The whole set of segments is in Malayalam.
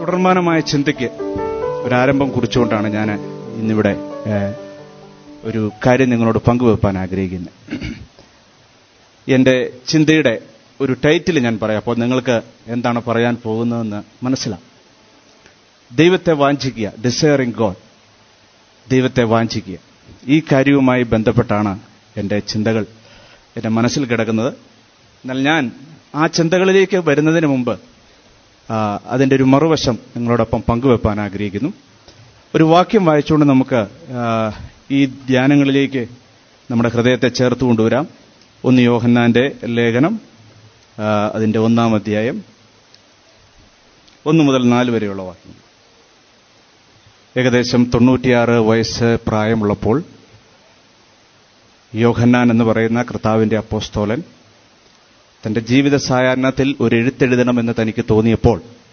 തുടർമാനമായ ചിന്തയ്ക്ക് ഒരാരംഭം കുറിച്ചുകൊണ്ടാണ് ഞാൻ ഇന്നിവിടെ ഏഹ്, ഒരു കാര്യം നിങ്ങളോട് പങ്കുവെപ്പാൻ ആഗ്രഹിക്കുന്നത് എൻ്റെ ചിന്തയുടെ ഒരു ടൈറ്റിൽ ഞാൻ പറയാം അപ്പോൾ നിങ്ങൾക്ക് എന്താണ് പറയാൻ പോകുന്നതെന്ന് മനസ്സിലാവും ദൈവത്തെ വാഞ്ചിക്കുക ഡിസയറിങ് ഗോഡ് ദൈവത്തെ വാഞ്ചിക്കുക ഈ കാര്യവുമായി ബന്ധപ്പെട്ടാണ് എൻ്റെ ചിന്തകൾ എൻ്റെ മനസ്സിൽ കിടക്കുന്നത് എന്നാൽ ഞാൻ ആ ചിന്തകളിലേക്ക് വരുന്നതിന് മുമ്പ് ആ, അതിൻ്റെ ഒരു മറുവശം നിങ്ങളോടൊപ്പം പങ്കുവെപ്പാൻ ആഗ്രഹിക്കുന്നു ഒരു വാക്യം വായിച്ചുകൊണ്ട് നമുക്ക് ആ, ഈ ധ്യാനങ്ങളിലേക്ക് നമ്മുടെ ഹൃദയത്തെ ചേർത്ത് കൊണ്ടുവരാം ഒന്ന് യോഹന്നാന്റെ ലേഖനം ആ, അതിൻ്റെ ഒന്നാം അധ്യായം ഒന്ന് മുതൽ നാല് വരെയുള്ള വാക്യം ഏകദേശം തൊണ്ണൂറ്റിയാറ് വയസ്സ് പ്രായമുള്ളപ്പോൾ യോഹന്നാൻ എന്ന് പറയുന്ന കർത്താവിന്റെ അപ്പോസ്തോലൻ തന്റെ ജീവിത സായാഹ്നത്തിൽ ഒരു എഴുത്തെഴുതണമെന്ന് തനിക്ക് തോന്നിയപ്പോൾ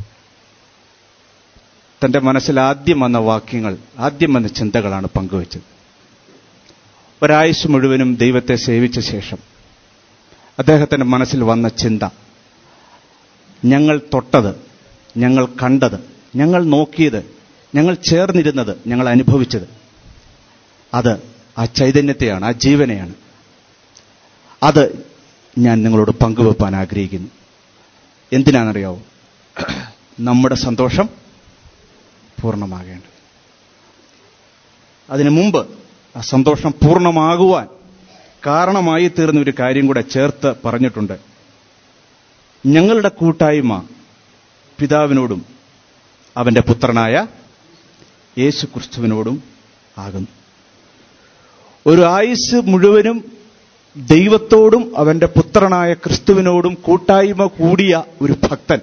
തന്റെ മനസ്സിൽ ആദ്യം വന്ന വാക്യങ്ങൾ ആദ്യം വന്ന ചിന്തകളാണ് പങ്കുവച്ചത് ഒരായുസ് മുഴുവനും ദൈവത്തെ സേവിച്ച ശേഷം അദ്ദേഹത്തിന്റെ മനസ്സിൽ വന്ന ചിന്ത ഞങ്ങൾ തൊട്ടത് ഞങ്ങൾ കണ്ടത് ഞങ്ങൾ നോക്കിയത് ഞങ്ങൾ ചേർന്നിരുന്നത് ഞങ്ങൾ അനുഭവിച്ചത് അത് ആ ചൈതന്യത്തെയാണ് ആ ജീവനെയാണ് അത് ഞാൻ നിങ്ങളോട് പങ്കുവെപ്പാൻ ആഗ്രഹിക്കുന്നു എന്തിനാണെന്നറിയാവോ നമ്മുടെ സന്തോഷം പൂർണ്ണമാകേണ്ടത് അതിനു മുമ്പ് ആ സന്തോഷം പൂർണ്ണമാകുവാൻ കാരണമായി തീർന്ന ഒരു കാര്യം കൂടെ ചേർത്ത് പറഞ്ഞിട്ടുണ്ട് ഞങ്ങളുടെ കൂട്ടായ്മ പിതാവിനോടും അവന്റെ പുത്രനായ യേശു ക്രിസ്തുവിനോടും ആകുന്നു ഒരു ആയുസ് മുഴുവനും ദൈവത്തോടും അവന്റെ പുത്രനായ ക്രിസ്തുവിനോടും കൂട്ടായ്മ കൂടിയ ഒരു ഭക്തൻ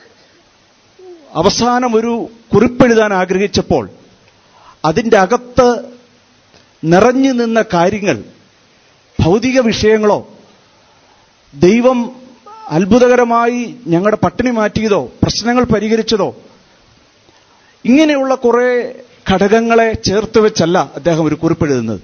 അവസാനം ഒരു കുറിപ്പെഴുതാൻ ആഗ്രഹിച്ചപ്പോൾ അതിൻ്റെ അകത്ത് നിറഞ്ഞു നിന്ന കാര്യങ്ങൾ ഭൗതിക വിഷയങ്ങളോ ദൈവം അത്ഭുതകരമായി ഞങ്ങളുടെ പട്ടിണി മാറ്റിയതോ പ്രശ്നങ്ങൾ പരിഹരിച്ചതോ ഇങ്ങനെയുള്ള കുറെ ഘടകങ്ങളെ ചേർത്ത് വെച്ചല്ല അദ്ദേഹം ഒരു കുറിപ്പെഴുതുന്നത്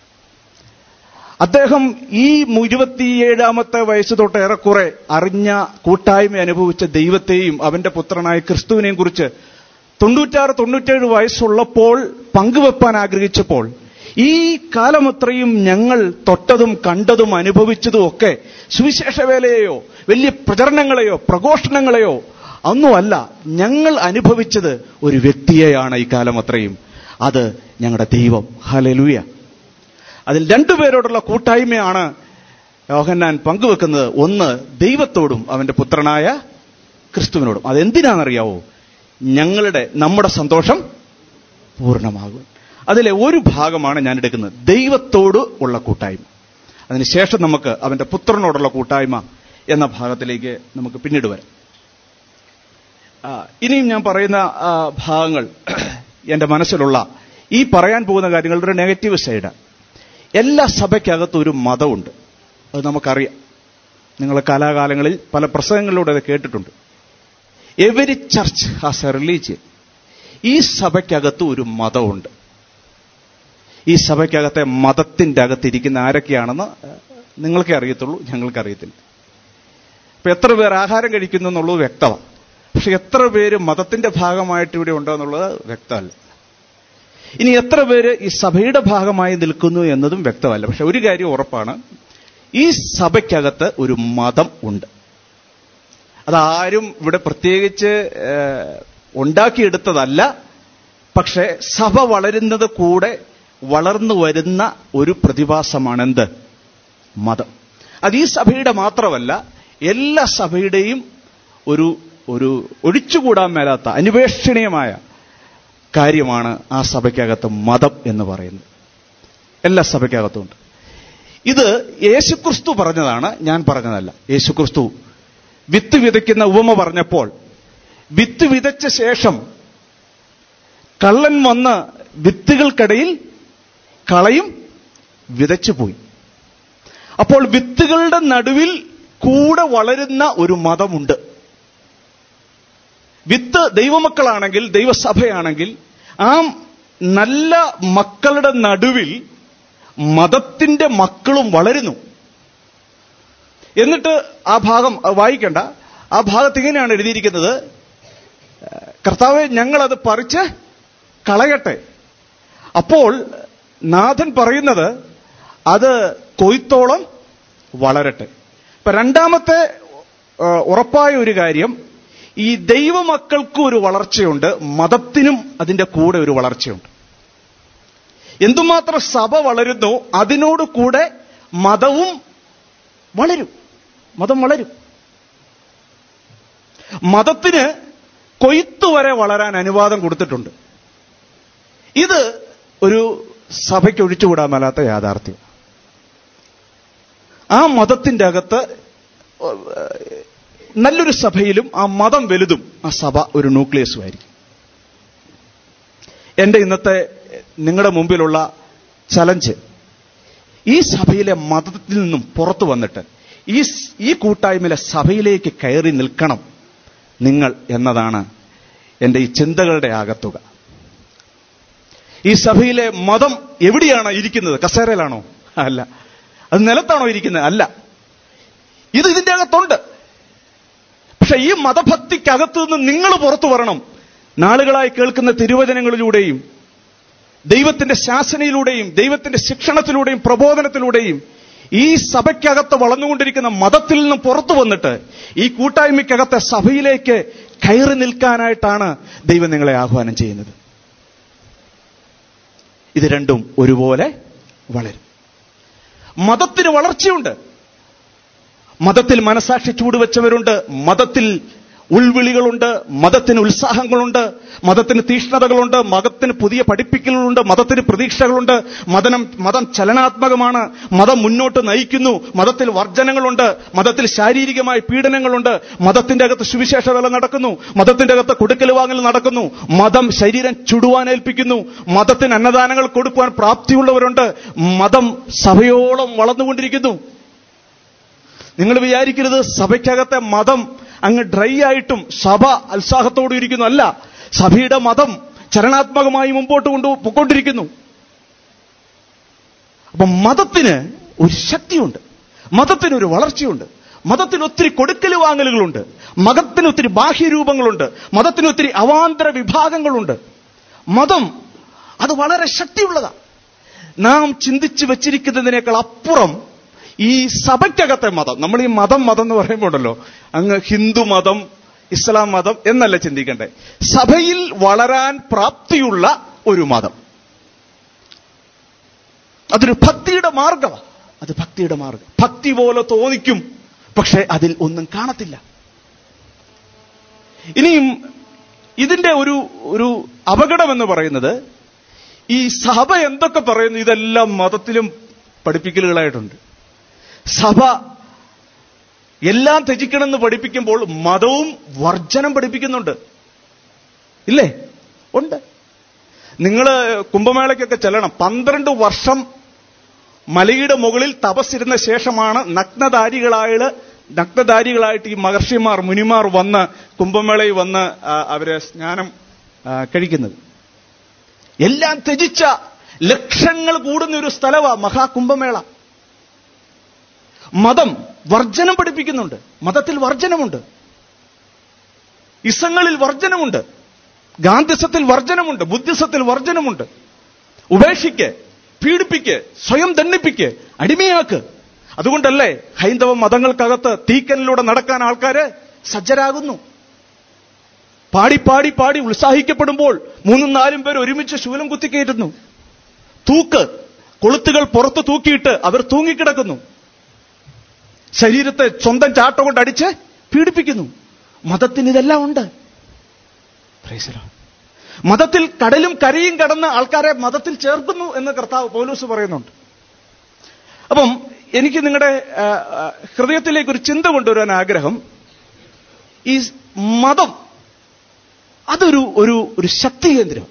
അദ്ദേഹം ഈ ഇരുപത്തിയേഴാമത്തെ വയസ്സ് തൊട്ട് ഏറെക്കുറെ അറിഞ്ഞ കൂട്ടായ്മ അനുഭവിച്ച ദൈവത്തെയും അവന്റെ പുത്രനായ ക്രിസ്തുവിനെയും കുറിച്ച് തൊണ്ണൂറ്റാറ് തൊണ്ണൂറ്റേഴ് വയസ്സുള്ളപ്പോൾ പങ്കുവെപ്പാൻ ആഗ്രഹിച്ചപ്പോൾ ഈ കാലമത്രയും ഞങ്ങൾ തൊട്ടതും കണ്ടതും അനുഭവിച്ചതും ഒക്കെ സുവിശേഷ വേലയെയോ വലിയ പ്രചരണങ്ങളെയോ പ്രഘോഷണങ്ങളെയോ ഒന്നുമല്ല ഞങ്ങൾ അനുഭവിച്ചത് ഒരു വ്യക്തിയെയാണ് ഈ കാലം അത്രയും അത് ഞങ്ങളുടെ ദൈവം ഹലലുയ അതിൽ രണ്ടുപേരോടുള്ള കൂട്ടായ്മയാണ് യോഹന്നാൻ പങ്കുവെക്കുന്നത് ഒന്ന് ദൈവത്തോടും അവന്റെ പുത്രനായ ക്രിസ്തുവിനോടും അതെന്തിനാണെന്നറിയാവോ ഞങ്ങളുടെ നമ്മുടെ സന്തോഷം പൂർണ്ണമാകും അതിലെ ഒരു ഭാഗമാണ് ഞാൻ എടുക്കുന്നത് ദൈവത്തോട് ഉള്ള കൂട്ടായ്മ അതിനുശേഷം നമുക്ക് അവന്റെ പുത്രനോടുള്ള കൂട്ടായ്മ എന്ന ഭാഗത്തിലേക്ക് നമുക്ക് പിന്നീട് വരാം ആ, ഇനിയും ഞാൻ പറയുന്ന ആ, ഭാഗങ്ങൾ എൻ്റെ മനസ്സിലുള്ള ഈ പറയാൻ പോകുന്ന കാര്യങ്ങളുടെ ഒരു നെഗറ്റീവ് സൈഡ് എല്ലാ സഭയ്ക്കകത്തും ഒരു മതമുണ്ട് അത് നമുക്കറിയാം നിങ്ങൾ കാലാകാലങ്ങളിൽ പല പ്രസംഗങ്ങളിലൂടെ അത് കേട്ടിട്ടുണ്ട് every church has a religion ഈ സഭയ്ക്കകത്തും ഒരു മതമുണ്ട് ഈ സഭയ്ക്കകത്തെ മതത്തിന്റെ അകത്തിരിക്കുന്ന ആരൊക്കെയാണെന്ന് നിങ്ങൾക്കേ അറിയത്തുള്ളൂ ഞങ്ങൾക്ക് അറിയത്തില്ല ഇപ്പൊ എത്ര പേർ ആഹാരം കഴിക്കുന്നു എന്നുള്ളത് വ്യക്തമാണ് പക്ഷെ എത്ര പേര് മതത്തിന്റെ ഭാഗമായിട്ട് ഇവിടെ ഉണ്ടോ എന്നുള്ളത് വ്യക്തമല്ല ഇനി എത്ര പേര് ഈ സഭയുടെ ഭാഗമായി നിൽക്കുന്നു എന്നതും വ്യക്തമല്ല പക്ഷെ ഒരു കാര്യം ഉറപ്പാണ് ഈ സഭയ്ക്കകത്ത് ഒരു മതം ഉണ്ട് അതാരും ഇവിടെ പ്രത്യേകിച്ച് ഏഹ്, ഉണ്ടാക്കിയെടുത്തതല്ല പക്ഷെ സഭ വളരുന്നത് കൂടെ വളർന്നു വരുന്ന ഒരു പ്രതിഭാസമാണ് എന്ത് മതം അത് ഈ സഭയുടെ മാത്രമല്ല എല്ലാ സഭയുടെയും ഒരു ഒരു ഒഴിച്ചുകൂടാൻ മേലാത്ത അന്വേഷണീയമായ കാര്യമാണ് ആ സഭയ്ക്കകത്ത് മതം എന്ന് പറയുന്നത് എല്ലാ സഭയ്ക്കകത്തുമുണ്ട് ഇത് യേശുക്രിസ്തു പറഞ്ഞതാണ് ഞാൻ പറഞ്ഞതല്ല യേശുക്രിസ്തു വിത്ത് വിതയ്ക്കുന്ന ഉപമ പറഞ്ഞപ്പോൾ വിത്ത് വിതച്ച ശേഷം കള്ളൻ വന്ന് വിത്തുകൾക്കിടയിൽ കളയും വിതച്ചുപോയി അപ്പോൾ വിത്തുകളുടെ നടുവിൽ കൂടെ വളരുന്ന ഒരു മതമുണ്ട് വിത്ത് ദൈവമക്കളാണെങ്കിൽ ദൈവസഭയാണെങ്കിൽ ആ നല്ല മക്കളുടെ നടുവിൽ മതത്തിന്റെ മക്കളും വളരുന്നു എന്നിട്ട് ആ ഭാഗം അത് വായിക്കണ്ട ആ ഭാഗത്ത് ഇങ്ങനെയാണ് എഴുതിയിരിക്കുന്നത് കർത്താവെ ഞങ്ങളത് പറിച്ച് കളയട്ടെ അപ്പോൾ നാഥൻ പറയുന്നത് അത് കൊയ്ത്തോളം വളരട്ടെ ഇപ്പൊ രണ്ടാമത്തെ ആ, ഉറപ്പായ ഒരു കാര്യം ഈ ദൈവമക്കൾക്കും ഒരു വളർച്ചയുണ്ട് മതത്തിനും അതിന്റെ കൂടെ ഒരു വളർച്ചയുണ്ട് എന്തുമാത്രം സഭ വളരുന്നു അതിനോട് കൂടെ മതവും വളരും മതം വളരും മതത്തിന് കൊയ്ത്ത് വരെ വളരാൻ അനുവാദം കൊടുത്തിട്ടുണ്ട് ഇത് ഒരു സഭയ്ക്ക് ഒഴിച്ചുകൂടാൻ മേലാത്ത യാഥാർത്ഥ്യം ആ മതത്തിന്റെ അകത്ത് നല്ലൊരു സഭയിലും ആ മതം വലുതും ആ സഭ ഒരു ന്യൂക്ലിയസും ആയിരിക്കും എന്റെ ഇന്നത്തെ നിങ്ങളുടെ മുമ്പിലുള്ള ചലഞ്ച് ഈ സഭയിലെ മതത്തിൽ നിന്നും പുറത്തു വന്നിട്ട് ഈ സ്- ഈ കൂട്ടായ്മയിലെ സഭയിലേക്ക് കയറി നിൽക്കണം നിങ്ങൾ എന്നതാണ് എന്റെ ഈ ചിന്തകളുടെ ആകത്തുക ഈ സഭയിലെ മതം എവിടെയാണ് ഇരിക്കുന്നത് കസേരയിലാണോ അല്ല അത് നിലത്താണോ ഇരിക്കുന്നത് അല്ല ഇത് ഇതിന്റെ അകത്തുണ്ട് പക്ഷെ ഈ മതഭക്തിക്കകത്ത് നിന്ന് നിങ്ങൾ പുറത്തു വരണം നാളുകളായി കേൾക്കുന്ന തിരുവചനങ്ങളിലൂടെയും ദൈവത്തിന്റെ ശാസനയിലൂടെയും ദൈവത്തിന്റെ ശിക്ഷണത്തിലൂടെയും പ്രബോധനത്തിലൂടെയും ഈ സഭയ്ക്കകത്ത് വളർന്നുകൊണ്ടിരിക്കുന്ന മതത്തിൽ നിന്നും പുറത്തു വന്നിട്ട് ഈ കൂട്ടായ്മയ്ക്കകത്തെ സഭയിലേക്ക് കയറി നിൽക്കാനായിട്ടാണ് ദൈവം നിങ്ങളെ ആഹ്വാനം ചെയ്യുന്നത് ഇത് രണ്ടും ഒരുപോലെ വളരും മതത്തിന് വളർച്ചയുണ്ട് മതത്തിൽ മനസാക്ഷി ചൂടുവെച്ചവരുണ്ട് മതത്തിൽ ഉൾവിളികളുണ്ട് മതത്തിന് ഉത്സാഹങ്ങളുണ്ട് മതത്തിന് തീഷ്ണതകളുണ്ട് മതത്തിന് പുതിയ പഠിപ്പിക്കലുകളുണ്ട് മതത്തിന് പ്രതീക്ഷകളുണ്ട് മതനം മതം ചലനാത്മകമാണ് മതം മുന്നോട്ട് നയിക്കുന്നു മതത്തിൽ വർജനങ്ങളുണ്ട് മതത്തിൽ ശാരീരികമായ പീഡനങ്ങളുണ്ട് മതത്തിന്റെ അകത്ത് സുവിശേഷ വേല നടക്കുന്നു മതത്തിന്റെ അകത്ത് കൊടുക്കൽ വാങ്ങൽ നടക്കുന്നു മതം ശരീരം ചുടുവാൻ ഏൽപ്പിക്കുന്നു മതത്തിന് അന്നദാനങ്ങൾ കൊടുക്കുവാൻ പ്രാപ്തിയുള്ളവരുണ്ട് മതം സഭയോളം വളർന്നുകൊണ്ടിരിക്കുന്നു നിങ്ങൾ വിചാരിക്കരുത് സഭയ്ക്കകത്തെ മതം അങ്ങ് ഡ്രൈ ആയിട്ടും സഭ ഉത്സാഹത്തോടെ ഇരിക്കുന്നു അല്ല സഭയുടെ മതം ചലനാത്മകമായി മുമ്പോട്ട് കൊണ്ടു പൊക്കൊണ്ടിരിക്കുന്നു അപ്പൊ മതത്തിന് ഒരു ശക്തിയുണ്ട് മതത്തിന് ഒരു വളർച്ചയുണ്ട് മതത്തിന് ഒത്തിരി കൊടുക്കൽ വാങ്ങലുകളുണ്ട് മതത്തിന് ഒത്തിരി ബാഹ്യരൂപങ്ങളുണ്ട് മതത്തിന് ഒത്തിരി അവാന്തര വിഭാഗങ്ങളുണ്ട് മതം അത് വളരെ ശക്തിയുള്ളതാണ് നാം ചിന്തിച്ചു വെച്ചിരിക്കുന്നതിനേക്കാൾ അപ്പുറം ഈ സഭയ്ക്കകത്തെ മതം നമ്മൾ ഈ മതം മതം എന്ന് പറയുമ്പോൾ ഉണ്ടല്ലോ അങ്ങ് ഹിന്ദു മതം ഇസ്ലാം മതം എന്നല്ല ചിന്തിക്കണ്ടേ സഭയിൽ വളരാൻ പ്രാപ്തിയുള്ള ഒരു മതം അതൊരു ഭക്തിയുടെ മാർഗമാണ് അത് ഭക്തിയുടെ മാർഗം ഭക്തി പോലെ തോന്നിക്കും പക്ഷെ അതിൽ ഒന്നും കാണത്തില്ല ഇനിയും ഇതിന്റെ ഒരു ഒരു അപകടം എന്ന് പറയുന്നത് ഈ സഭ എന്തൊക്കെ പറയുന്നു ഇതെല്ലാം മതത്തിലും പഠിപ്പിക്കലുകളായിട്ടുണ്ട് സഭ എല്ലാം ത്യജിക്കണമെന്ന് പഠിപ്പിക്കുമ്പോൾ മതവും വർജനം പഠിപ്പിക്കുന്നുണ്ട് ഇല്ലേ ഉണ്ട് നിങ്ങൾ കുംഭമേളയ്ക്കൊക്കെ ചെല്ലണം പന്ത്രണ്ട് വർഷം മലയുടെ മുകളിൽ തപസ്സിരുന്ന ശേഷമാണ് നഗ്നധാരികളായ നഗ്നധാരികളായിട്ട് ഈ മഹർഷിമാർ മുനിമാർ വന്ന് കുംഭമേളയിൽ വന്ന് ആ, അവരെ സ്നാനം ആ, കഴിക്കുന്നത് എല്ലാം ത്യജിച്ച ലക്ഷങ്ങൾ കൂടുന്ന ഒരു സ്ഥലമാണ് മഹാകുംഭമേള മതം വർജനം പഠിപ്പിക്കുന്നുണ്ട് മതത്തിൽ വർജനമുണ്ട് ഇസങ്ങളിൽ വർജനമുണ്ട് ഗാന്ധിസത്തിൽ വർജനമുണ്ട് ബുദ്ധിസത്തിൽ വർജനമുണ്ട് ഉപേക്ഷിക്ക് പീഡിപ്പിക്ക് സ്വയം ദണ്ഡിപ്പിക്ക് അടിമയാക്ക് അതുകൊണ്ടല്ലേ ഹൈന്ദവ മതങ്ങൾക്കകത്ത് തീക്കനിലൂടെ നടക്കാൻ ആൾക്കാര് സജ്ജരാകുന്നു പാടി പാടി പാടി ഉത്സാഹിക്കപ്പെടുമ്പോൾ മൂന്നും നാലും പേർ ഒരുമിച്ച് ശൂലം കുത്തിക്കയറ്റുന്നു തൂക്ക് കൊളുത്തുകൾ പുറത്ത് തൂക്കിയിട്ട് അവർ തൂങ്ങിക്കിടക്കുന്നു ശരീരത്തെ സ്വന്തം ചാട്ട കൊണ്ട് അടിച്ച് പീഡിപ്പിക്കുന്നു മതത്തിന് ഇതെല്ലാം ഉണ്ട് Praise the Lord. മതത്തിൽ കടലും കരയും കടന്ന് ആൾക്കാരെ മതത്തിൽ ചേർക്കുന്നു എന്ന് കർത്താവ് പൗലൂസ് പറയുന്നുണ്ട് അപ്പം എനിക്ക് നിങ്ങളുടെ ആ, ആ, ഹൃദയത്തിലേക്ക് ഒരു ചിന്ത കൊണ്ടുവരാൻ ആഗ്രഹം ഈ മതം അതൊരു ഒരു ഒരു ശക്തി കേന്ദ്രം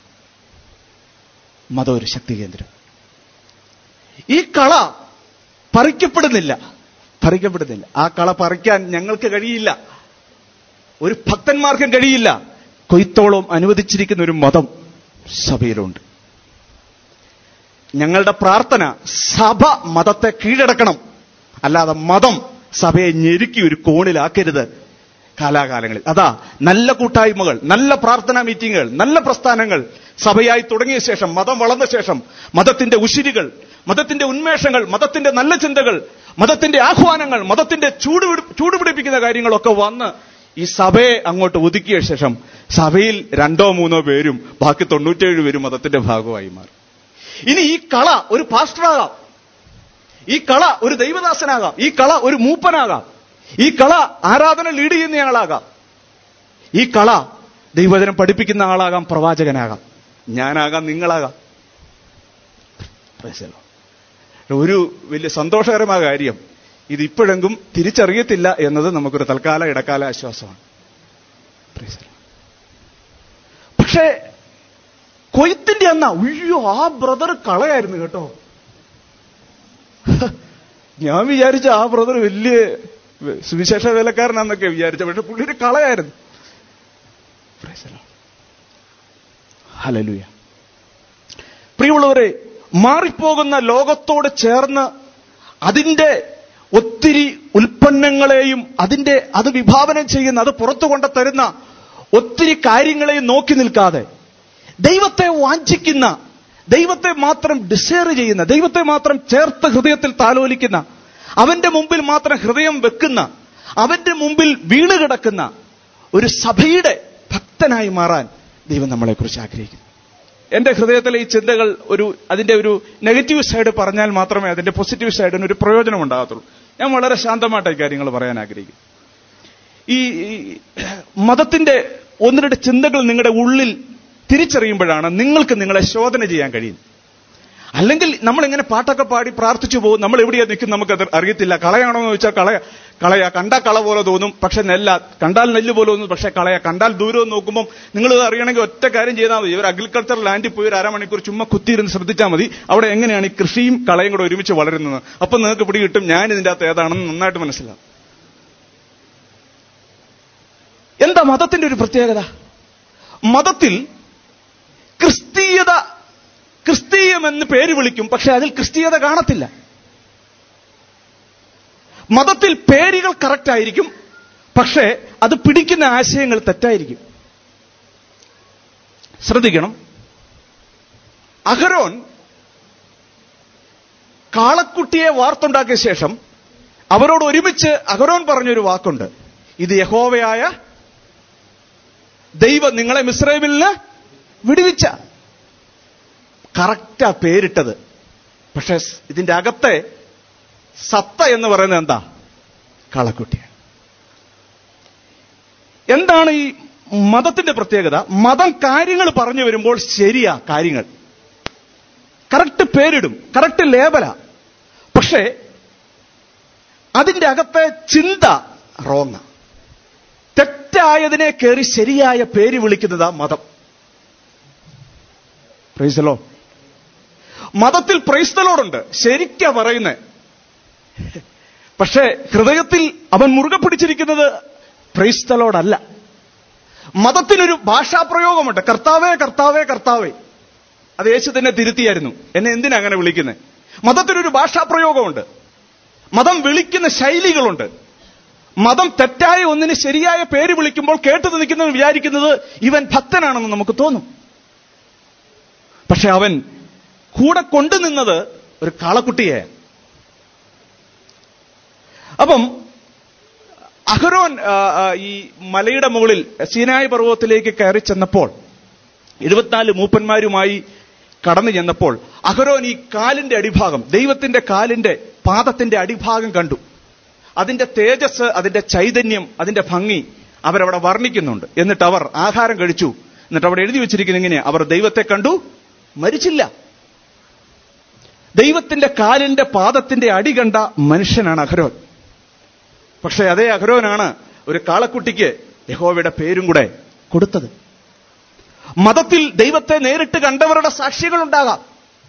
മതം ഒരു ശക്തി കേന്ദ്രം ഈ കള പറിക്കപ്പെടുന്നില്ല പറിക്കപ്പെടുന്നില്ല ആ കള പറിക്കാൻ ഞങ്ങൾക്ക് കഴിയില്ല ഒരു ഭക്തന്മാർക്കും കഴിയില്ല കൊയ്ത്തോളം അനുവദിച്ചിരിക്കുന്ന ഒരു മതം സഭയിലുണ്ട് ഞങ്ങളുടെ പ്രാർത്ഥന സഭ മതത്തെ കീഴടക്കണം അല്ലാതെ മതം സഭയെ ഞെരുക്കി ഒരു കോണിലാക്കരുത് കാലാകാലങ്ങളിൽ അതാ നല്ല കൂട്ടായ്മകൾ നല്ല പ്രാർത്ഥനാ മീറ്റിങ്ങുകൾ നല്ല പ്രസ്ഥാനങ്ങൾ സഭയായി തുടങ്ങിയ ശേഷം മതം വളർന്ന ശേഷം മതത്തിന്റെ ഉശിരികൾ മതത്തിന്റെ ഉന്മേഷങ്ങൾ മതത്തിന്റെ നല്ല ചിന്തകൾ മതത്തിന്റെ ആഹ്വാനങ്ങൾ മതത്തിന്റെ ചൂട് ചൂടുപിടിപ്പിക്കുന്ന കാര്യങ്ങളൊക്കെ വന്ന് ഈ സഭയെ അങ്ങോട്ട് ഒതുക്കിയ ശേഷം സഭയിൽ രണ്ടോ മൂന്നോ പേരും ബാക്കി തൊണ്ണൂറ്റേഴ് പേരും മതത്തിന്റെ ഭാഗമായി മാറി ഇനി ഈ കള ഒരു പാസ്റ്ററാകാം ഈ കള ഒരു ദൈവദാസനാകാം ഈ കള ഒരു മൂപ്പനാകാം ഈ കള ആരാധന ലീഡ് ചെയ്യുന്നയാളാകാം ഈ കള ദൈവജനം പഠിപ്പിക്കുന്ന ആളാകാം പ്രവാചകനാകാം ഞാനാകാം നിങ്ങളാകാം Praise the Lord. ഒരു വലിയ സന്തോഷകരമായ കാര്യം ഇത് ഇപ്പോഴെങ്കും തിരിച്ചറിയത്തില്ല എന്നത് നമുക്കൊരു തൽക്കാല ഇടക്കാല ആശ്വാസമാണ് Praise the Lord. പക്ഷേ കൊയ്ത്തിന്റെ അന്ന ഉയ്യോ ആ ബ്രദർ കളയായിരുന്നു കേട്ടോ ഞാൻ വിചാരിച്ച ആ ബ്രദർ വലിയ സുവിശേഷ വേലക്കാരനാന്നൊക്കെ വിചാരിച്ച പക്ഷെ പുള്ളിയുടെ കളയായിരുന്നു ഹലലുയ പ്രിയമുള്ളവരെ മാറിപ്പോകുന്ന ലോകത്തോട് ചേർന്ന് അതിന്റെ ഒത്തിരി ഉൽപ്പന്നങ്ങളെയും അതിന്റെ അത് വിഭാവനം ചെയ്യുന്ന അത് പുറത്തു കൊണ്ട തരുന്ന ഒത്തിരി കാര്യങ്ങളെയും നോക്കി നിൽക്കാതെ ദൈവത്തെ വാഞ്ചിക്കുന്ന ദൈവത്തെ മാത്രം ഡിസയർ ചെയ്യുന്ന ദൈവത്തെ മാത്രം ചേർത്ത് ഹൃദയത്തിൽ താലോലിക്കുന്ന അവന്റെ മുമ്പിൽ മാത്രം ഹൃദയം വെക്കുന്ന അവന്റെ മുമ്പിൽ വീണ് കിടക്കുന്ന ഒരു സഭയുടെ ഭക്തനായി മാറാൻ ദൈവം നമ്മളെക്കുറിച്ച് ആഗ്രഹിക്കുന്നു എന്റെ ഹൃദയത്തിലെ ഈ ചിന്തകൾ ഒരു അതിന്റെ ഒരു നെഗറ്റീവ് സൈഡ് പറഞ്ഞാൽ മാത്രമേ അതിന്റെ പോസിറ്റീവ് സൈഡിന് ഒരു പ്രയോജനം ഉണ്ടാകത്തുള്ളൂ ഞാൻ വളരെ ശാന്തമായിട്ട് ഈ കാര്യങ്ങൾ പറയാൻ ആഗ്രഹിക്കുന്നു ഈ ഈ മതത്തിന്റെ ഒന്ന് രണ്ട് ചിന്തകൾ നിങ്ങളുടെ ഉള്ളിൽ തിരിച്ചറിയുമ്പോഴാണ് നിങ്ങൾക്ക് നിങ്ങളെ ശോധന ചെയ്യാൻ കഴിയും അല്ലെങ്കിൽ നമ്മൾ ഇങ്ങനെ പാട്ടൊക്കെ പാടി പ്രാർത്ഥിച്ചു പോകും നമ്മൾ എവിടെയാ നിൽക്കും നമുക്കത് അറിയത്തില്ല കളയാണോ എന്ന് ചോദിച്ചാൽ കളയ കളയാ കണ്ടാൽ കള പോലെ തോന്നും പക്ഷെ നെല്ല കണ്ടാൽ നെല്ല് പോലെ തോന്നും പക്ഷെ കളയാ കണ്ടാൽ ദൂരം നോക്കുമ്പോൾ നിങ്ങൾ ഇത് അറിയണമെങ്കിൽ ഒറ്റ കാര്യം ചെയ്താൽ മതി ഒരു അഗ്രികൾച്ചർ ലാൻഡിൽ പോയി ഒരു അരമണിക്കൂർ ചുമ്മാ കുത്തിയിരുന്ന് ശ്രദ്ധിച്ചാൽ മതി അവിടെ എങ്ങനെയാണ് ഈ കൃഷിയും കളയും കൂടെ ഒരുമിച്ച് വളരുന്നത് അപ്പം നിങ്ങൾക്ക് പിടി കിട്ടും ഞാൻ ഇതിന്റെ അകത്ത് ഏതാണെന്ന് നന്നായിട്ട് മനസ്സിലാവും എന്താ മതത്തിന്റെ ഒരു പ്രത്യേകത മതത്തിൽ ക്രിസ്തീയത ക്രിസ്തീയമെന്ന് പേര് വിളിക്കും പക്ഷെ അതിൽ ക്രിസ്തീയത കാണത്തില്ല മതത്തിൽ പേരുകൾ കറക്റ്റ് ആയിരിക്കും പക്ഷേ അത് പിടിക്കുന്ന ആശയങ്ങൾ തെറ്റായിരിക്കും ശ്രദ്ധിക്കണം അഹരോൻ കാളക്കുട്ടിയെ വാർത്തുണ്ടാക്കിയ ശേഷം അവരോട് ഒരുമിച്ച് അഹരോൻ പറഞ്ഞൊരു വാക്കുണ്ട് ഇത് യഹോവയായ ദൈവം നിങ്ങളെ മിശ്രൈമിൽ നിന്ന് വിടുവിച്ച കറക്റ്റാ പേരിട്ടത് പക്ഷെ ഇതിന്റെ അകത്തെ സത്ത എന്ന് പറയുന്നത് എന്താ കാളക്കുട്ടിയാണ് എന്താണ് ഈ മതത്തിന്റെ പ്രത്യേകത മതം കാര്യങ്ങൾ പറഞ്ഞു വരുമ്പോൾ ശരിയാ കാര്യങ്ങൾ കറക്റ്റ് പേരിടും കറക്റ്റ് ലേബലാ പക്ഷേ അതിന്റെ അകത്തെ ചിന്ത റോങ്ങ തെറ്റായതിനെ കയറി ശരിയായ പേര് വിളിക്കുന്നതാ മതം പ്രൈസലോ മതത്തിൽ പ്രൈസ്തലോടുണ്ട് ശരിക്കാ പറയുന്നത് പക്ഷേ ഹൃദയത്തിൽ അവൻ മുറുകെ പിടിച്ചിരിക്കുന്നത് പ്രൈസ്തലോടല്ല മതത്തിനൊരു ഭാഷാപ്രയോഗമുണ്ട് കർത്താവേ കർത്താവേ കർത്താവേ അത് യേശു തന്നെ തിരുത്തിയായിരുന്നു എന്നെ എന്തിനാ അങ്ങനെ വിളിക്കുന്നത് മതത്തിനൊരു ഭാഷാപ്രയോഗമുണ്ട് മതം വിളിക്കുന്ന ശൈലികളുണ്ട് മതം തെറ്റായ ഒന്നിന് ശരിയായ പേര് വിളിക്കുമ്പോൾ കേട്ടു നിൽക്കുന്നവൻ വിചാരിക്കുന്നത് ഇവൻ ഭക്തനാണെന്ന് നമുക്ക് തോന്നും പക്ഷെ അവൻ കൂടെ കൊണ്ടുനിന്നത് ഒരു കാളക്കുട്ടിയെ അപ്പം അഹരോൻ ആ, ആ, ഈ മലയുടെ മുകളിൽ സീനായി പർവ്വതത്തിലേക്ക് കയറി ചെന്നപ്പോൾ എഴുപത്തിനാല് മൂപ്പന്മാരുമായി കടന്നു ചെന്നപ്പോൾ അഹരോൻ ഈ കാലിന്റെ അടിഭാഗം ദൈവത്തിന്റെ കാലിന്റെ പാദത്തിന്റെ അടിഭാഗം കണ്ടു അതിന്റെ തേജസ് അതിന്റെ ചൈതന്യം അതിന്റെ ഭംഗി അവരവിടെ വർണ്ണിക്കുന്നുണ്ട് എന്നിട്ട് അവർ ആഹാരം കഴിച്ചു എന്നിട്ട് അവിടെ എഴുതി വെച്ചിരിക്കുന്ന ഇങ്ങനെ അവർ ദൈവത്തെ കണ്ടു മരിച്ചില്ല ദൈവത്തിന്റെ കാലിന്റെ പാദത്തിന്റെ അടി കണ്ട മനുഷ്യനാണ് അഹരോൻ പക്ഷേ അതേ അഹരോനാണ് ഒരു കാളക്കുട്ടിക്ക് യഹോവയുടെ പേരും കൂടെ കൊടുത്തത് മതത്തിൽ ദൈവത്തെ നേരിട്ട് കണ്ടവരുടെ സാക്ഷികൾ ഉണ്ടാകാം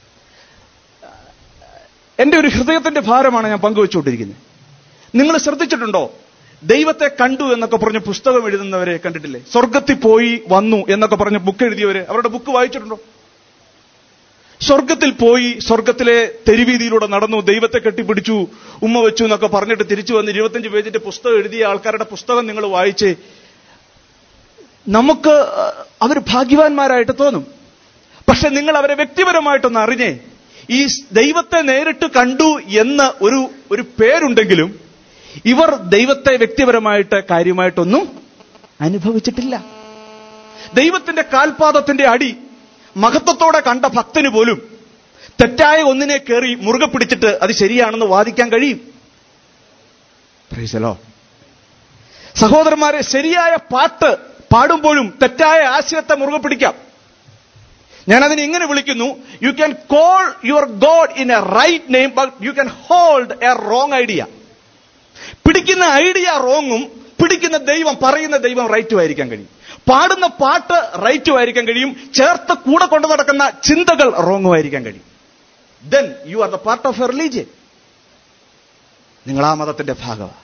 എന്റെ ഒരു ഹൃദയത്തിന്റെ ഭാരമാണ് ഞാൻ പങ്കുവെച്ചുകൊണ്ടിരിക്കുന്നത് നിങ്ങൾ ശ്രദ്ധിച്ചിട്ടുണ്ടോ ദൈവത്തെ കണ്ടു എന്നൊക്കെ പറഞ്ഞ് പുസ്തകം എഴുതുന്നവരെ കണ്ടിട്ടില്ലേ സ്വർഗത്തിൽ പോയി വന്നു എന്നൊക്കെ പറഞ്ഞ് ബുക്ക് എഴുതിയവര് അവരുടെ ബുക്ക് വായിച്ചിട്ടുണ്ടോ സ്വർഗത്തിൽ പോയി സ്വർഗത്തിലെ തെരുവീതിയിലൂടെ നടന്നു ദൈവത്തെ കെട്ടിപ്പിടിച്ചു ഉമ്മ വെച്ചു എന്നൊക്കെ പറഞ്ഞിട്ട് തിരിച്ചു വന്ന് ഇരുപത്തഞ്ച് പേജിന്റെ പുസ്തകം എഴുതിയ ആൾക്കാരുടെ പുസ്തകം നിങ്ങൾ വായിച്ച് നമുക്ക് അവർ ഭാഗ്യവാന്മാരായിട്ട് തോന്നും പക്ഷെ നിങ്ങൾ അവരെ വ്യക്തിപരമായിട്ടൊന്ന് അറിഞ്ഞേ ഈ ദൈവത്തെ നേരിട്ട് കണ്ടു എന്ന ഒരു ഒരു പേരുണ്ടെങ്കിലും ഇവർ ദൈവത്തെ വ്യക്തിപരമായിട്ട് കാര്യമായിട്ടൊന്നും അനുഭവിച്ചിട്ടില്ല ദൈവത്തിന്റെ കാൽപാദത്തിന്റെ അടി മഹത്വത്തോടെ കണ്ട ഭക്തന് പോലും തെറ്റായ ഒന്നിനെ കയറി മുറുകെ പിടിച്ചിട്ട് അത് ശരിയാണെന്ന് വാദിക്കാൻ കഴിയും പ്രൈസലോ സഹോദരന്മാരെ ശരിയായ പാട്ട് പാടുമ്പോഴും തെറ്റായ ആശയത്തെ മുറുകെ പിടിക്കാം ഞാൻ അതിനെ ഇങ്ങനെ വിളിക്കുന്നു you can call your God in a right name but you can hold a wrong idea പിടിക്കുന്ന ഐഡിയ റോങ്ങും പിടിക്കുന്ന ദൈവം പറയുന്ന ദൈവം റൈറ്റും ആയിരിക്കാൻ കഴിയും പാടുന്ന പാട്ട് റൈറ്റും ആയിരിക്കാൻ കഴിയും ചേർത്ത് കൂടെ കൊണ്ടു നടക്കുന്ന ചിന്തകൾ റോങ്ങും ആയിരിക്കാൻ കഴിയും then you are the part of a religion നിങ്ങൾ ആ മതത്തിന്റെ ഭാഗമാണ്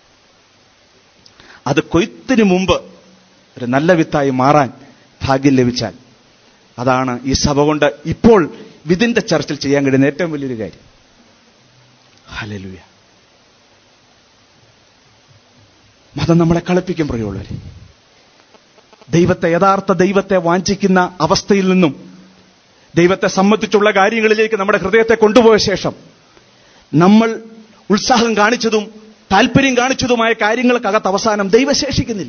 അത് കൊയ്ത്തിന് മുമ്പ് ഒരു നല്ല വിത്തായി മാറാൻ ഭാഗ്യം ലഭിച്ചാൽ അതാണ് ഈ സഭ കൊണ്ട് ഇപ്പോൾ വിതിന്റെ ചർച്ചിൽ ചെയ്യാൻ കഴിയുന്ന ഏറ്റവും വലിയൊരു കാര്യം ഹലലുയ മതം നമ്മളെ കളിപ്പിക്കും പ്രിയമുള്ളവരെ ദൈവത്തെ യഥാർത്ഥ ദൈവത്തെ വാഞ്ചിക്കുന്ന അവസ്ഥയിൽ നിന്നും ദൈവത്തെ സംബന്ധിച്ചുള്ള കാര്യങ്ങളിലേക്ക് നമ്മുടെ ഹൃദയത്തെ കൊണ്ടുപോയ ശേഷം നമ്മൾ ഉത്സാഹം കാണിച്ചതും താല്പര്യം കാണിച്ചതുമായ കാര്യങ്ങൾക്കകത്ത് അവസാനം ദൈവം ശേഷിക്കുന്നില്ല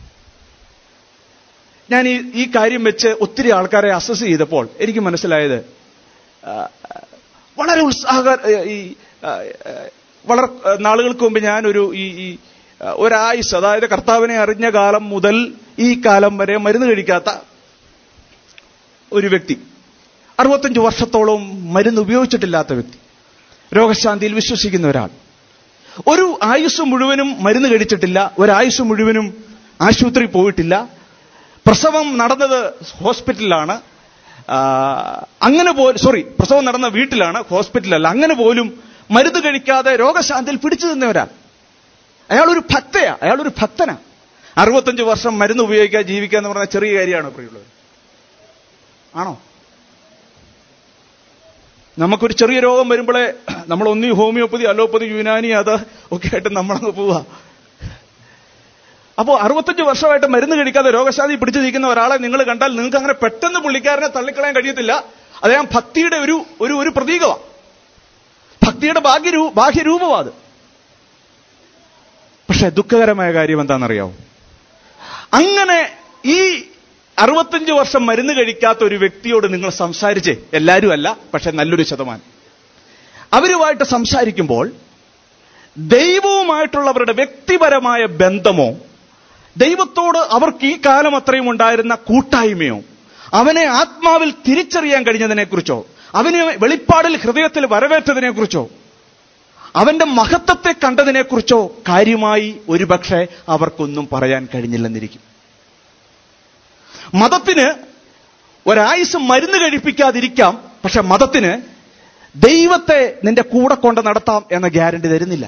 ഞാൻ ഈ ഈ കാര്യം വെച്ച് ഒത്തിരി ആൾക്കാരെ അസസ് ചെയ്തപ്പോൾ എനിക്ക് മനസ്സിലായത് ആ, വളരെ ഉത്സാഹ ഈ ആ, വളരെ നാളുകൾക്ക് മുമ്പ് ഞാനൊരു ഈ ഈ ആ, ഒരായുസ് അതായത് കർത്താവിനെ അറിഞ്ഞ കാലം മുതൽ ഈ കാലം വരെ മരുന്ന് കഴിക്കാത്ത ഒരു വ്യക്തി അറുപത്തഞ്ച് വർഷത്തോളം മരുന്ന് ഉപയോഗിച്ചിട്ടില്ലാത്ത വ്യക്തി രോഗശാന്തിയിൽ വിശ്വസിക്കുന്ന ഒരാൾ ഒരു ആയുസ് മുഴുവനും മരുന്ന് കഴിച്ചിട്ടില്ല ഒരായുസ് മുഴുവനും ആശുപത്രി പോയിട്ടില്ല പ്രസവം നടന്നത് ഹോസ്പിറ്റലിലാണ് ആ, അങ്ങനെ പോലും സോറി പ്രസവം നടന്ന വീട്ടിലാണ് ഹോസ്പിറ്റലല്ല അങ്ങനെ പോലും മരുന്ന് കഴിക്കാതെ രോഗശാന്തിയിൽ പിടിച്ചു നിന്നവരാ അയാളൊരു ഭക്തയാ അയാളൊരു ഭക്തനാ അറുപത്തഞ്ച് വർഷം മരുന്ന് ഉപയോഗിക്കാൻ ജീവിക്കുക എന്ന് പറഞ്ഞാൽ ചെറിയ കാര്യമാണോ പ്രിയുള്ളത് ആണോ നമുക്കൊരു ചെറിയ രോഗം വരുമ്പോഴേ നമ്മൾ ഒന്നി ഹോമിയോപ്പതി അലോപ്പതി യുനാനി അത് ഒക്കെ ആയിട്ട് നമ്മളങ്ങ് പോവാ അപ്പോൾ അറുപത്തഞ്ച് വർഷമായിട്ട് മരുന്ന് കഴിക്കാതെ രോഗശാന്തി പിടിച്ചു നിൽക്കുന്ന ഒരാളെ നിങ്ങൾ കണ്ടാൽ നിങ്ങൾക്ക് അങ്ങനെ പെട്ടെന്ന് പുള്ളിക്കാരനെ തള്ളിക്കളയാൻ കഴിയത്തില്ല അദ്ദേഹം ഭക്തിയുടെ ഒരു ഒരു ഒരു പ്രതീകമാണ് ഭക്തിയുടെ ബാഹ്യരൂ ബാഹ്യരൂപമാണ് അത് പക്ഷെ ദുഃഖകരമായ കാര്യം എന്താണെന്നറിയാവോ അങ്ങനെ ഈ അറുപത്തഞ്ച് വർഷം മരുന്ന് കഴിക്കാത്ത ഒരു വ്യക്തിയോട് നിങ്ങൾ സംസാരിച്ചേ എല്ലാവരും അല്ല പക്ഷെ നല്ലൊരു ശതമാനം അവരുമായിട്ട് സംസാരിക്കുമ്പോൾ ദൈവവുമായിട്ടുള്ളവരുടെ വ്യക്തിപരമായ ബന്ധമോ ദൈവത്തോട് അവർക്ക് ഈ കാലം അത്രയും ഉണ്ടായിരുന്ന കൂട്ടായ്മയോ അവനെ ആത്മാവിൽ തിരിച്ചറിയാൻ കഴിഞ്ഞതിനെക്കുറിച്ചോ അവനെ വെളിപ്പാടിൽ ഹൃദയത്തിൽ വരവേറ്റതിനെക്കുറിച്ചോ അവന്റെ മഹത്വത്തെ കണ്ടതിനെക്കുറിച്ചോ കാര്യമായി ഒരുപക്ഷെ അവർക്കൊന്നും പറയാൻ കഴിഞ്ഞില്ലെന്നിരിക്കും മതത്തിന് ഒരായുസ് മരുന്ന് കഴിപ്പിക്കാതിരിക്കാം പക്ഷെ മതത്തിന് ദൈവത്തെ നിന്റെ കൂടെ കൊണ്ട് നടത്താം എന്ന ഗ്യാരണ്ടി തരുന്നില്ല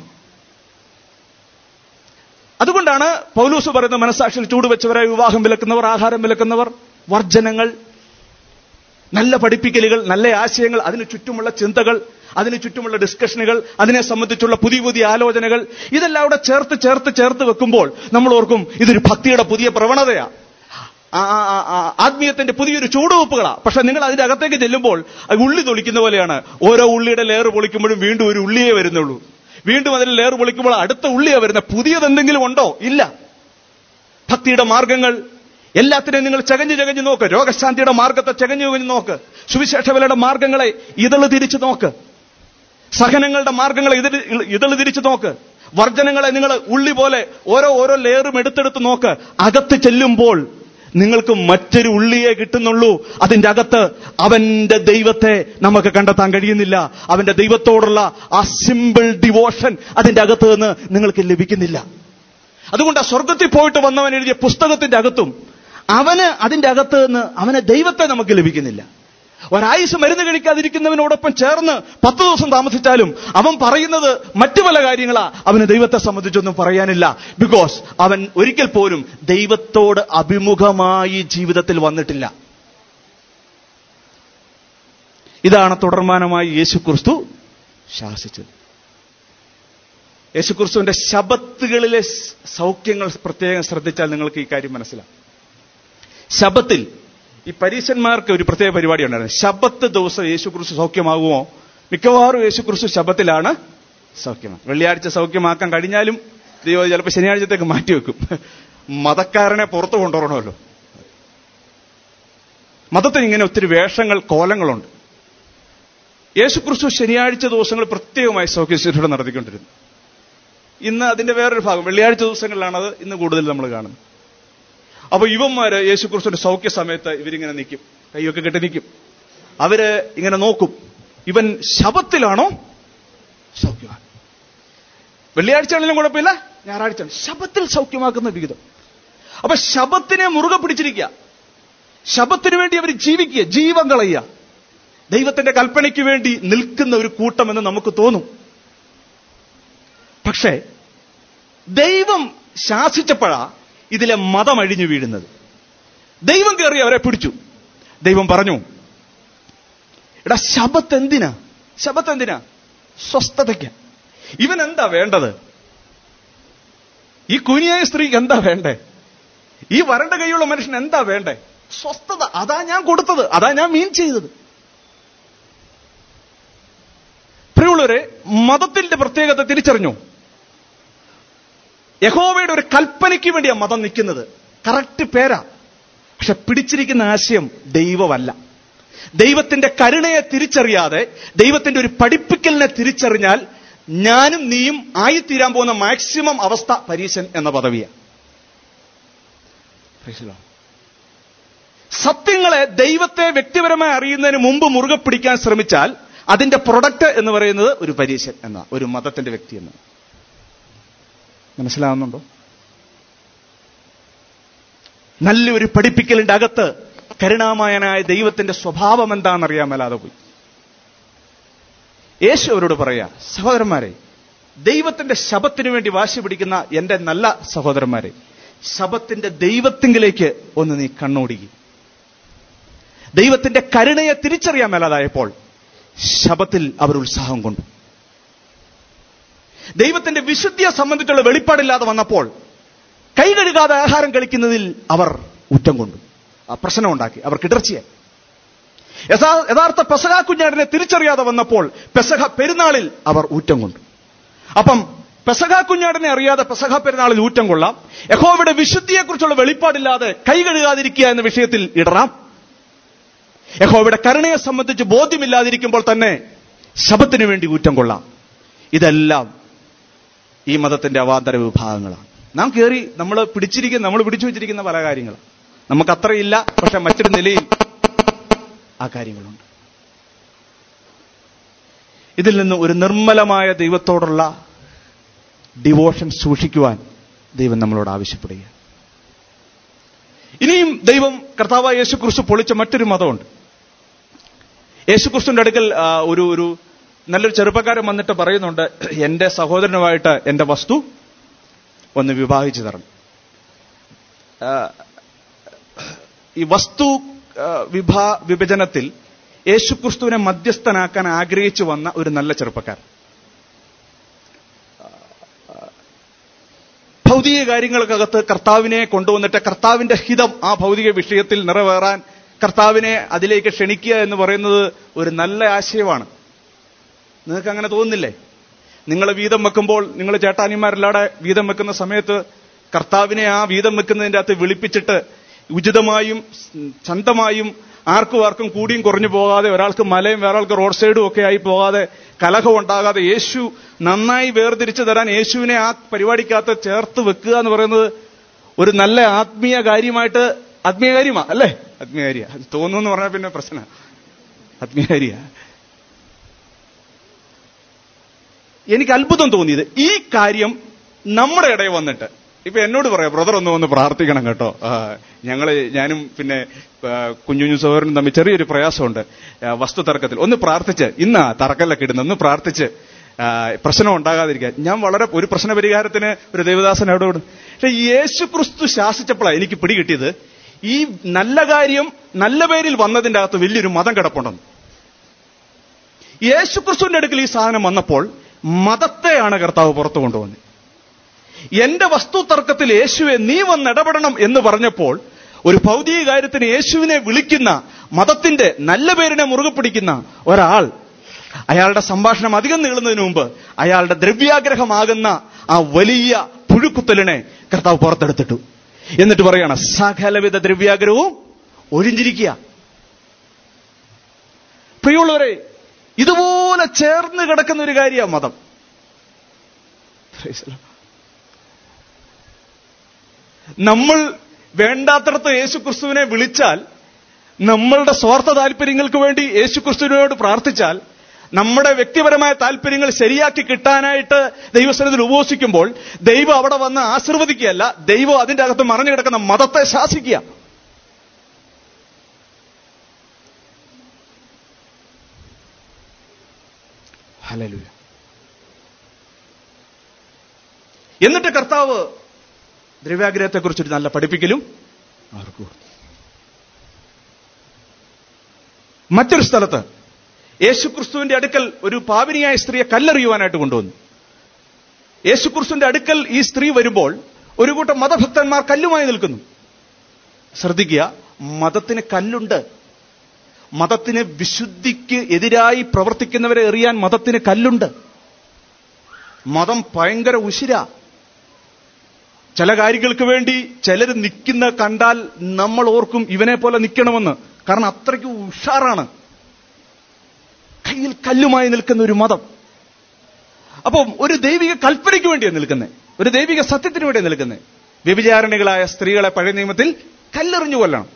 അതുകൊണ്ടാണ് പൗലൂസ് പറയുന്ന മനസ്സാക്ഷിയിൽ ചൂടുവെച്ചവരെ വിവാഹം വിലക്കുന്നവർ ആഹാരം വിലക്കുന്നവർ വർജനങ്ങൾ നല്ല പഠിപ്പിക്കലുകൾ നല്ല ആശയങ്ങൾ അതിന് ചുറ്റുമുള്ള ചിന്തകൾ അതിന് ചുറ്റുമുള്ള ഡിസ്കഷനുകൾ അതിനെ സംബന്ധിച്ചുള്ള പുതിയ പുതിയ ആലോചനകൾ ഇതെല്ലാം അവിടെ ചേർത്ത് ചേർത്ത് ചേർത്ത് വെക്കുമ്പോൾ നമ്മൾ ഓർക്കും ഇതൊരു ഭക്തിയുടെ പുതിയ പ്രവണതയാ ആ- ആ- ആ- ആ- ആത്മീയത്തിന്റെ പുതിയൊരു ചൂടുവെപ്പുകളാ പക്ഷെ നിങ്ങൾ അതിന്റെ അകത്തേക്ക് ചെല്ലുമ്പോൾ അത് ഉള്ളി തൊളിക്കുന്ന പോലെയാണ് ഓരോ ഉള്ളിയുടെ ലെയർ പൊളിക്കുമ്പോഴും വീണ്ടും ഒരു ഉള്ളിയേ വരുന്നുള്ളൂ വീണ്ടും അതിൽ ലെയർ പൊളിക്കുമ്പോൾ അടുത്ത ഉള്ളിയാ വരുന്ന പുതിയതെന്തെങ്കിലും ഉണ്ടോ ഇല്ല ഭക്തിയുടെ മാർഗങ്ങൾ എല്ലാത്തിനെയും നിങ്ങൾ ചകഞ്ഞു ചകഞ്ഞു നോക്ക് രോഗശാന്തിയുടെ മാർഗത്തെ ചകഞ്ഞു ചകഞ്ഞു നോക്ക് സുവിശേഷവലയുടെ മാർഗങ്ങളെ ഇതള് തിരിച്ചു നോക്ക് സഹനങ്ങളുടെ മാർഗങ്ങളെ ഇതള് ഇതള് തിരിച്ചു നോക്ക് വർജനങ്ങളെ നിങ്ങൾ ഉള്ളി പോലെ ഓരോ ഓരോ ലെയറും എടുത്തെടുത്ത് നോക്ക് അകത്ത് ചെല്ലുമ്പോൾ നിങ്ങൾക്ക് മറ്റൊരു ഉള്ളിയെ കിട്ടുന്നുള്ളൂ അതിന്റെ അകത്ത് അവന്റെ ദൈവത്തെ നമുക്ക് കണ്ടെത്താൻ കഴിയുന്നില്ല അവന്റെ ദൈവത്തോടുള്ള ആ സിമ്പിൾ ഡിവോഷൻ അതിന്റെ അകത്ത് നിന്ന് നിങ്ങൾക്ക് ലഭിക്കുന്നില്ല അതുകൊണ്ട് ആ സ്വർഗത്തിൽ പോയിട്ട് വന്നവൻ എഴുതിയ പുസ്തകത്തിന്റെ അകത്തും അവന് അതിന്റെ അകത്ത് നിന്ന് അവന് ദൈവത്തെ നമുക്ക് ലഭിക്കുന്നില്ല ഒരായുസ് മരുന്ന് കഴിക്കാതിരിക്കുന്നവനോടൊപ്പം ചേർന്ന് പത്ത് ദിവസം താമസിച്ചാലും അവൻ പറയുന്നത് മറ്റു പല കാര്യങ്ങളാ അവന് ദൈവത്തെ സംബന്ധിച്ചൊന്നും പറയാനില്ല ബിക്കോസ് അവൻ ഒരിക്കൽ പോലും ദൈവത്തോട് അഭിമുഖമായി ജീവിതത്തിൽ വന്നിട്ടില്ല ഇതാണ് തുടർമാനമായി യേശുക്രിസ്തു ശാസിച്ചത് യേശുക്രിസ്തുവിന്റെ ശബത്തുകളിലെ സൗഖ്യങ്ങൾ പ്രത്യേകം ശ്രദ്ധിച്ചാൽ നിങ്ങൾക്ക് ഈ കാര്യം മനസ്സിലാവും ശബത്തിൽ ഈ പരീശന്മാർക്ക് ഒരു പ്രത്യേക പരിപാടി ഉണ്ടായിരുന്നു ശബത്ത് ദിവസം യേശുക്രിസ്തു സൗഖ്യമാകുമോ മിക്കവാറും യേശുക്രിസ്തു ശബത്തിലാണ് സൗഖ്യമാക്കുക വെള്ളിയാഴ്ച സൗഖ്യമാക്കാൻ കഴിഞ്ഞാലും ദൈവം ചിലപ്പോൾ ശനിയാഴ്ചത്തേക്ക് മാറ്റിവെക്കും മതക്കാരനെ പുറത്തു കൊണ്ടുവരണമല്ലോ മതത്തിന് ഇങ്ങനെ ഒത്തിരി വേഷങ്ങൾ കോലങ്ങളുണ്ട് യേശുക്രിസ്തു ശനിയാഴ്ച ദിവസങ്ങൾ പ്രത്യേകമായി സൗഖ്യശുശ്രൂഷ നടത്തിക്കൊണ്ടിരുന്നു ഇന്ന് അതിന്റെ വേറൊരു ഭാഗം വെള്ളിയാഴ്ച ദിവസങ്ങളിലാണ് അത് ഇന്ന് കൂടുതൽ നമ്മൾ കാണുന്നത് അപ്പൊ ഇവന്മാര് യേശുക്രിസ്തുവിന്റെ സൗഖ്യ സമയത്ത് ഇവരിങ്ങനെ നിൽക്കും കൈയൊക്കെ കെട്ടി നിൽക്കും അവര് ഇങ്ങനെ നോക്കും ഇവൻ ശബത്തിലാണോ സൗഖ്യമാണ് വെള്ളിയാഴ്ചയാണെങ്കിലും കുഴപ്പമില്ല ഞായറാഴ്ച ശബത്തിൽ സൗഖ്യമാക്കുന്ന വിഹിതം അപ്പൊ ശബത്തിനെ മുറുകെ പിടിച്ചിരിക്കുക ശബത്തിന് വേണ്ടി അവർ ജീവിക്കുക ജീവൻ കളയുക ദൈവത്തിന്റെ കൽപ്പനയ്ക്ക് വേണ്ടി നിൽക്കുന്ന ഒരു കൂട്ടമെന്ന് നമുക്ക് തോന്നും പക്ഷേ ദൈവം ശാസിച്ചപ്പോഴാ ഇതിലെ മതം അഴിഞ്ഞു വീഴുന്നത് ദൈവം കയറി അവരെ പിടിച്ചു ദൈവം പറഞ്ഞു എടാ ശബത്ത് എന്തിനാ ശബത്ത് എന്തിനാ സ്വസ്ഥതയ്ക്ക് ഇവൻ എന്താ വേണ്ടത് ഈ കുനിയായ സ്ത്രീക്ക് എന്താ വേണ്ടേ ഈ വരണ്ട കൈയുള്ള മനുഷ്യൻ എന്താ വേണ്ടേ സ്വസ്ഥത അതാ ഞാൻ കൊടുത്തത് അതാ ഞാൻ മീൻ ചെയ്തത് പ്രിയുള്ളവരെ മതത്തിന്റെ പ്രത്യേകത തിരിച്ചറിഞ്ഞു യഹോവയുടെ ഒരു കൽപ്പനയ്ക്ക് വേണ്ടിയാണ് മതം നിൽക്കുന്നത് കറക്റ്റ് പേരാ പക്ഷെ പിടിച്ചിരിക്കുന്ന ആശയം ദൈവമല്ല ദൈവത്തിന്റെ കരുണയെ തിരിച്ചറിയാതെ ദൈവത്തിന്റെ ഒരു പഠിപ്പിക്കലിനെ തിരിച്ചറിഞ്ഞാൽ ഞാനും നീയും ആയിത്തീരാൻ പോകുന്ന മാക്സിമം അവസ്ഥ പരീശൻ എന്ന പദവിയാണ് സത്യങ്ങളെ ദൈവത്തെ വ്യക്തിപരമായി അറിയുന്നതിന് മുമ്പ് മുറുകെ പിടിക്കാൻ ശ്രമിച്ചാൽ അതിന്റെ പ്രൊഡക്റ്റ് എന്ന് പറയുന്നത് ഒരു പരീശൻ എന്ന ഒരു മതത്തിന്റെ വ്യക്തി എന്ന് മനസ്സിലാവുന്നുണ്ടോ നല്ലൊരു പഠിപ്പിക്കലിന്റെ അകത്ത് കരുണാമയനായ ദൈവത്തിന്റെ സ്വഭാവം എന്താണെന്നറിയാൻ മേലാതെ പോയി യേശു അവരോട് പറയാ സഹോദരന്മാരെ ദൈവത്തിന്റെ ശബത്തിന് വേണ്ടി വാശി പിടിക്കുന്ന എന്റെ നല്ല സഹോദരന്മാരെ ശബത്തിന്റെ ദൈവത്തിങ്കിലേക്ക് ഒന്ന് നീ കണ്ണോടിക്കും ദൈവത്തിന്റെ കരുണയെ തിരിച്ചറിയാൻ മേലാതായപ്പോൾ ശബത്തിൽ അവർ ഉത്സാഹം കൊണ്ടു ദൈവത്തിന്റെ വിശുദ്ധിയെ സംബന്ധിച്ചുള്ള വെളിപ്പാടില്ലാതെ വന്നപ്പോൾ കൈ കഴുകാതെ ആഹാരം കഴിക്കുന്നതിൽ അവർ ഉറ്റം കൊണ്ടു ആ പ്രശ്നം ഉണ്ടാക്കി അവർ കിടർച്ചയായി യഥാർത്ഥ പെസഹ കുഞ്ഞാടിനെ തിരിച്ചറിയാതെ വന്നപ്പോൾ പെസഹ പെരുന്നാളിൽ അവർ ഊറ്റം കൊണ്ടു അപ്പം പെസഹ കുഞ്ഞാടിനെ അറിയാതെ പെസഹ പെരുന്നാളിൽ ഊറ്റം കൊള്ളാം യഹോവയുടെ വിശുദ്ധിയെക്കുറിച്ചുള്ള വെളിപ്പാടില്ലാതെ കൈ കഴുകാതിരിക്കുക എന്ന വിഷയത്തിൽ ഇടറാം യഹോവയുടെ കരുണയെ സംബന്ധിച്ച് ബോധ്യമില്ലാതിരിക്കുമ്പോൾ തന്നെ ശബത്തിന് വേണ്ടി ഊറ്റം കൊള്ളാം ഇതെല്ലാം ഈ മതത്തിന്റെ അവാന്തര വിഭാഗങ്ങളാണ് നാം കയറി നമ്മൾ പിടിച്ചിരിക്കുന്ന നമ്മൾ പിടിച്ചു വെച്ചിരിക്കുന്ന പല കാര്യങ്ങളും നമുക്ക് അത്രയില്ല പക്ഷെ മറ്റൊരു നിലയിൽ ആ കാര്യങ്ങളുണ്ട് ഇതിൽ നിന്ന് ഒരു നിർമ്മലമായ ദൈവത്തോടുള്ള ഡിവോഷൻ സൂക്ഷിക്കുവാൻ ദൈവം നമ്മളോട് ആവശ്യപ്പെടുക ഇനിയും ദൈവം കർത്താവായ യേശുക്രിസ്തു പൊളിച്ച മറ്റൊരു മതമുണ്ട് യേശുക്രിസ്തുവിന്റെ അടുക്കൽ ഒരു ഒരു നല്ലൊരു ചെറുപ്പക്കാരൻ വന്നിട്ട് പറയുന്നുണ്ട് എന്റെ സഹോദരനുമായിട്ട് എന്റെ വസ്തു ഒന്ന് വിഭാഗിച്ചു തരണം ഈ വസ്തു വിഭാ വിഭജനത്തിൽ യേശുക്രിസ്തുവിനെ മധ്യസ്ഥനാക്കാൻ ആഗ്രഹിച്ചു വന്ന ഒരു നല്ല ചെറുപ്പക്കാരൻ ഭൗതിക കാര്യങ്ങൾക്കകത്ത് കർത്താവിനെ കൊണ്ടുവന്നിട്ട് കർത്താവിന്റെ ഹിതം ആ ഭൗതിക വിഷയത്തിൽ നിറവേറാൻ കർത്താവിനെ അതിലേക്ക് ക്ഷണിക്കുക എന്ന് പറയുന്നത് ഒരു നല്ല ആശയമാണ് നിങ്ങൾക്ക് അങ്ങനെ തോന്നുന്നില്ലേ നിങ്ങൾ വീതം വെക്കുമ്പോൾ നിങ്ങൾ ചേട്ടാനിമാരെല്ലാടെ വീതം വെക്കുന്ന സമയത്ത് കർത്താവിനെ ആ വീതം വെക്കുന്നതിൻ്റെ അകത്ത് വിളിപ്പിച്ചിട്ട് ഉചിതമായും ചന്തമായും ആർക്കും ആർക്കും കൂടിയും കുറഞ്ഞു പോകാതെ ഒരാൾക്ക് മലയും വേറൊരാൾക്ക് റോഡ് സൈഡും ഒക്കെ ആയി പോകാതെ കലഹം ഉണ്ടാകാതെ യേശു നന്നായി വേർതിരിച്ചു തരാൻ യേശുവിനെ ആ പരിപാടിക്കകത്ത് ചേർത്ത് വെക്കുക എന്ന് പറയുന്നത് ഒരു നല്ല ആത്മീയ കാര്യമായിട്ട് ആത്മീയ കാര്യമാ അല്ലേ ആത്മീയ കാര്യ തോന്നുന്നു എന്ന് പറഞ്ഞാൽ പിന്നെ പ്രശ്ന ആത്മീയ കാര്യ എനിക്ക് അത്ഭുതം തോന്നിയത് ഈ കാര്യം നമ്മുടെ ഇടയിൽ വന്നിട്ട് ഇപ്പൊ എന്നോട് പറയാം ബ്രദർ ഒന്ന് വന്ന് പ്രാർത്ഥിക്കണം കേട്ടോ ഞങ്ങള് ഞാനും പിന്നെ കുഞ്ഞുഞ്ഞു സഹോദരനും തമ്മിൽ ചെറിയൊരു പ്രയാസമുണ്ട് വസ്തു തർക്കത്തിൽ ഒന്ന് പ്രാർത്ഥിച്ച് ഇന്നാ തറക്കല്ലൊക്കെ ഇടുന്ന ഒന്ന് പ്രാർത്ഥിച്ച് പ്രശ്നം ഉണ്ടാകാതിരിക്കാൻ ഞാൻ വളരെ ഒരു പ്രശ്ന പരിഹാരത്തിന് ഒരു ദേവദാസൻ അവിടെ വിടും പക്ഷെ യേശു ക്രിസ്തു ശാസിച്ചപ്പോഴാണ് എനിക്ക് പിടികിട്ടിയത് ഈ നല്ല കാര്യം നല്ല പേരിൽ വന്നതിന്റെ അകത്ത് വലിയൊരു മതം കിടപ്പുണ്ടെന്ന് യേശുക്രിസ്തുവിന്റെ അടുക്കൽ ഈ സാധനം വന്നപ്പോൾ മതത്തെയാണ് കർത്താവ് പുറത്തു കൊണ്ടുവന്നത് എന്റെ വസ്തു തർക്കത്തിൽ യേശുവെ നീ വന്ന് ഇടപെടണം എന്ന് പറഞ്ഞപ്പോൾ ഒരു ഭൗതിക കാര്യത്തിന് യേശുവിനെ വിളിക്കുന്ന മതത്തിന്റെ നല്ല പേരിനെ മുറുകെ പിടിക്കുന്ന ഒരാൾ അയാളുടെ സംഭാഷണം അധികം നീളുന്നതിന് മുമ്പ് അയാളുടെ ദ്രവ്യാഗ്രഹമാകുന്ന ആ വലിയ പുഴുക്കുത്തലിനെ കർത്താവ് പുറത്തെടുത്തിട്ടു എന്നിട്ട് പറയാണ് സകലവിധ ദ്രവ്യാഗ്രഹവും ഒഴിഞ്ഞിരിക്കുക പ്രിയമുള്ളവരെ ഇതുപോലെ ചേർന്ന് കിടക്കുന്ന ഒരു കാര്യമാണ് മതം Praise the Lord. നമ്മൾ വേണ്ടാത്തടത്ത് യേശു ക്രിസ്തുവിനെ വിളിച്ചാൽ നമ്മളുടെ സ്വാർത്ഥ താല്പര്യങ്ങൾക്ക് വേണ്ടി യേശു ക്രിസ്തുവിനോട് പ്രാർത്ഥിച്ചാൽ നമ്മുടെ വ്യക്തിപരമായ താല്പര്യങ്ങൾ ശരിയാക്കി കിട്ടാനായിട്ട് ദൈവസ്ഥലത്തിൽ ഉപവസിക്കുമ്പോൾ ദൈവം അവിടെ വന്ന് ആശീർവദിക്കുകയല്ല ദൈവം അതിന്റെ അകത്ത് മറഞ്ഞു കിടക്കുന്ന മതത്തെ ശാസിക്കുക ഹല്ലേലൂയ എന്നിട്ട് കർത്താവ് ദ്രവ്യാഗ്രഹത്തെക്കുറിച്ചൊരു നല്ല പഠിപ്പിക്കലും അവർക്ക് കൊടുത്തു മറ്റൊരു സ്ഥലത്ത് യേശുക്രിസ്തുവിന്റെ അടുക്കൽ ഒരു പാവിനിയായ സ്ത്രീയെ കല്ലെറിയുവാനായിട്ട് കൊണ്ടുവന്നു യേശുക്രിസ്തുവിന്റെ അടുക്കൽ ഈ സ്ത്രീ വരുമ്പോൾ ഒരു കൂട്ടം മതഭക്തന്മാർ കല്ലുമായി നിൽക്കുന്നു ശ്രദ്ധിക്കുക മതത്തിന് കല്ലുണ്ട് മതത്തിന് വിശുദ്ധിക്ക് എതിരായി പ്രവർത്തിക്കുന്നവരെ എറിയാൻ മതത്തിന് കല്ലുണ്ട് മതം ഭയങ്കര ഉശിര ചില കാര്യങ്ങൾക്ക് വേണ്ടി ചിലർ നിൽക്കുന്ന കണ്ടാൽ നമ്മൾ ഓർക്കും ഇവനെ പോലെ നിൽക്കണമെന്ന് കാരണം അത്രയ്ക്ക് ഉഷാറാണ് കയ്യിൽ കല്ലുമായി നിൽക്കുന്ന ഒരു മതം അപ്പം ഒരു ദൈവിക കൽപ്പനയ്ക്ക് വേണ്ടിയാണ് നിൽക്കുന്നത് ഒരു ദൈവിക സത്യത്തിന് വേണ്ടിയാണ് നിൽക്കുന്നത് വ്യഭിചാരണികളായ സ്ത്രീകളെ പഴയ നിയമത്തിൽ കല്ലെറിഞ്ഞു കൊല്ലണം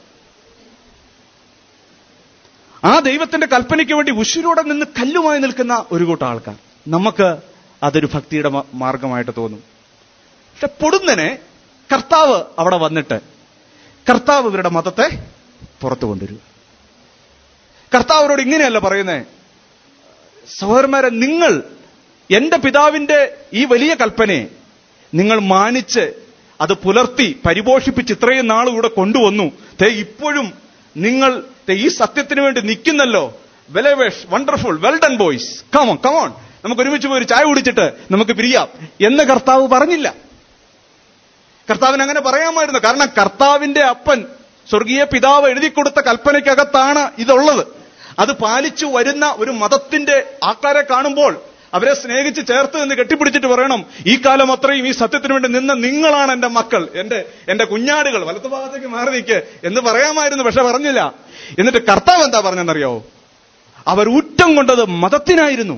ആ ദൈവത്തിന്റെ കൽപ്പനയ്ക്ക് വേണ്ടി ഉശിരോടെ നിന്ന് കല്ലുമായി നിൽക്കുന്ന ഒരു കൂട്ടം ആൾക്കാർ നമുക്ക് അതൊരു ഭക്തിയുടെ മ- മാർഗമായിട്ട് തോന്നും പക്ഷെ പൊടുന്നനെ കർത്താവ് അവിടെ വന്നിട്ട് കർത്താവ് ഇവരുടെ മതത്തെ പുറത്തു കൊണ്ടുവരിക കർത്താവിനോട് ഇങ്ങനെയല്ല പറയുന്നേ സഹോദരന്മാരെ നിങ്ങൾ എന്റെ പിതാവിന്റെ ഈ വലിയ കൽപ്പനയെ നിങ്ങൾ മാനിച്ച് അത് പുലർത്തി പരിപോഷിപ്പിച്ച് ഇത്രയും നാൾ ഇവിടെ കൊണ്ടുവന്നു ദേ ഇപ്പോഴും നിങ്ങൾ ദേ ഈ സത്യത്തിന് വേണ്ടി നിൽക്കുന്നല്ലോ വെലവേഷ് wonderful well done boys come on come on നമുക്ക് ഒരുമിച്ച് പോയി ഒരു ചായ കുടിച്ചിട്ട് നമുക്ക് പിരിയാം എന്ന് കർത്താവ് പറഞ്ഞില്ല കർത്താവിന് അങ്ങനെ പറയാമായിരുന്നു കാരണം കർത്താവിന്റെ അപ്പൻ സ്വർഗീയ പിതാവ് എഴുതി കൊടുത്ത കൽപ്പനയ്ക്കകത്താണ് ഇതുള്ളത് അത് പാലിച്ചു വരുന്ന ഒരു മതത്തിന്റെ ആൾക്കാരെ കാണുമ്പോൾ അവരെ സ്നേഹിച്ച് ചേർത്ത് നിന്ന് കെട്ടിപ്പിടിച്ചിട്ട് പറയണം ഈ കാലം അത്രയും ഈ സത്യത്തിന് വേണ്ടി നിന്ന നിങ്ങളാണ് എന്റെ മക്കൾ എന്റെ എന്റെ കുഞ്ഞാടുകൾ വലത്തു ഭാഗത്തേക്ക് മാറി നിൽക്ക് എന്ന് പറയാമായിരുന്നു പക്ഷെ പറഞ്ഞില്ല എന്നിട്ട് കർത്താവ് എന്താ പറഞ്ഞെന്നറിയാവോ അവർ ഊറ്റം കൊണ്ടത് മതത്തിനായിരുന്നു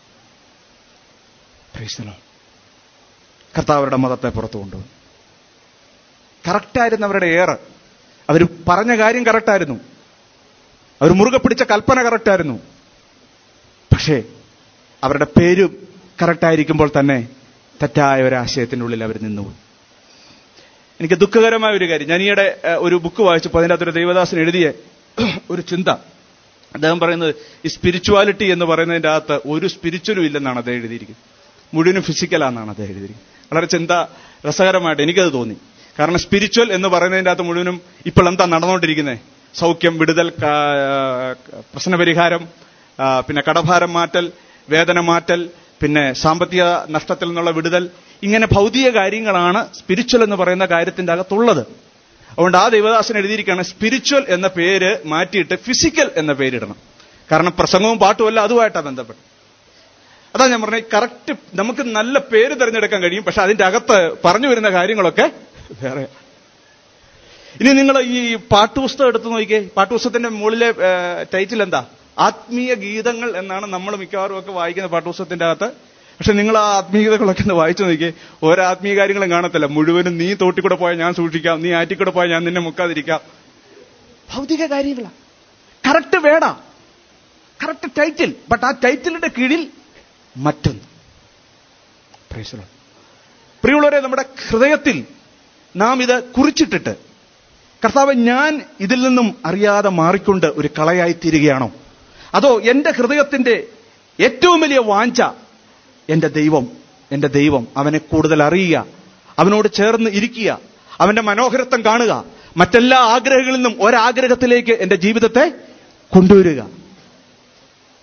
Praise the Lord. കർത്താവ് അവരുടെ മതത്തെ പുറത്തു കൊണ്ടുവന്നു കറക്റ്റായിരുന്നു അവരുടെ ഏറ് അവർ പറഞ്ഞ കാര്യം കറക്റ്റായിരുന്നു അവർ മുറുകെ പിടിച്ച കൽപ്പന കറക്റ്റായിരുന്നു പക്ഷേ അവരുടെ പേര് കറക്റ്റായിരിക്കുമ്പോൾ തന്നെ തെറ്റായ ഒരു ആശയത്തിനുള്ളിൽ അവർ നിന്നുപോയി എനിക്ക് ദുഃഖകരമായ ഒരു കാര്യം ഞാൻ ഈയിടെ ഏഹ്, ഒരു ബുക്ക് വായിച്ചപ്പോൾ അതിൻ്റെ അകത്തൊരു ദൈവദാസൻ എഴുതിയ ഒരു ചിന്ത അദ്ദേഹം പറയുന്നത് ഈ സ്പിരിച്വാലിറ്റി എന്ന് പറയുന്നതിൻ്റെ അകത്ത് ഒരു സ്പിരിച്വലും ഇല്ലെന്നാണ് അദ്ദേഹം എഴുതിയിരിക്കുന്നത് മുഴുവനും ഫിസിക്കലാണെന്നാണ് അദ്ദേഹം എഴുതിയിരിക്കുന്നത് വളരെ ചിന്ത രസകരമായിട്ട് എനിക്കത് തോന്നി കാരണം സ്പിരിച്വൽ എന്ന് പറയുന്നതിൻ്റെ അകത്ത് മുഴുവനും ഇപ്പോൾ എന്താ നടന്നുകൊണ്ടിരിക്കുന്നത് സൗഖ്യം വിടുതൽ കാ- പ്രശ്നപരിഹാരം ആ, പിന്നെ കടഭാരം മാറ്റൽ വേദന മാറ്റൽ പിന്നെ സാമ്പത്തിക നഷ്ടത്തിൽ നിന്നുള്ള വിടുതൽ ഇങ്ങനെ ഭൗതിക കാര്യങ്ങളാണ് സ്പിരിച്വൽ എന്ന് പറയുന്ന കാര്യത്തിന്റെ അകത്തുള്ളത് അതുകൊണ്ട് ആ ദൈവദാസൻ എഴുതിയിരിക്കുകയാണ് സ്പിരിച്വൽ എന്ന പേര് മാറ്റിയിട്ട് ഫിസിക്കൽ എന്ന പേരിടണം കാരണം പ്രസംഗവും പാട്ടുമല്ല അതുമായിട്ടാണ് ബന്ധപ്പെട്ട് അതാ ഞാൻ പറഞ്ഞത് കറക്റ്റ് നമുക്ക് നല്ല പേര് തിരഞ്ഞെടുക്കാൻ കഴിയും പക്ഷെ അതിന്റെ അകത്ത് പറഞ്ഞു വരുന്ന കാര്യങ്ങളൊക്കെ വേറെ ഇനി നിങ്ങൾ ഈ പാട്ടുപുസ്തകം എടുത്തു നോക്കിക്കേ പാട്ടുപുസ്തകത്തിന്റെ മുകളിലെ ടൈറ്റിൽ എന്താ ആത്മീയ ഗീതങ്ങൾ എന്നാണ് നമ്മൾ മിക്കവാറും ഒക്കെ വായിക്കുന്ന പാട്ടുപുസ്തകത്തിന്റെ അകത്ത് പക്ഷെ നിങ്ങൾ ആ ആത്മീയതകളൊക്കെ ഒന്ന് വായിച്ചു നോക്കിയേ ഓരോ ആത്മീയ കാര്യങ്ങളും കാണത്തില്ല മുഴുവനും നീ തോട്ടിക്കൂടെ പോയാൽ ഞാൻ സൂക്ഷിക്കാം നീ ആറ്റിക്കൂടെ പോയാൽ ഞാൻ നിന്നെ മുക്കാതിരിക്കാം ഭൗതിക കാര്യങ്ങളാ കറക്റ്റ് വേടാ കറക്റ്റ് ടൈറ്റിൽ ബട്ട് ആ ടൈറ്റിലിന്റെ കീഴിൽ മറ്റൊന്ന് Praise the Lord. പ്രിയമുള്ളവരെ നമ്മുടെ ഹൃദയത്തിൽ നാം ഇത് കുറിച്ചിട്ടിട്ട് കർത്താവ് ഞാൻ ഇതിൽ നിന്നും അറിയാതെ മാറിക്കൊണ്ട് ഒരു കളയായി തീരുകയാണോ അതോ എന്റെ ഹൃദയത്തിന്റെ ഏറ്റവും വലിയ വാഞ്ച എന്റെ ദൈവം എന്റെ ദൈവം അവനെ കൂടുതൽ അറിയുക അവനോട് ചേർന്ന് ഇരിക്കുക അവന്റെ മനോഹരത്വം കാണുക മറ്റെല്ലാ ആഗ്രഹങ്ങളിൽ നിന്നും ഒരാഗ്രഹത്തിലേക്ക് എന്റെ ജീവിതത്തെ കൊണ്ടുവരിക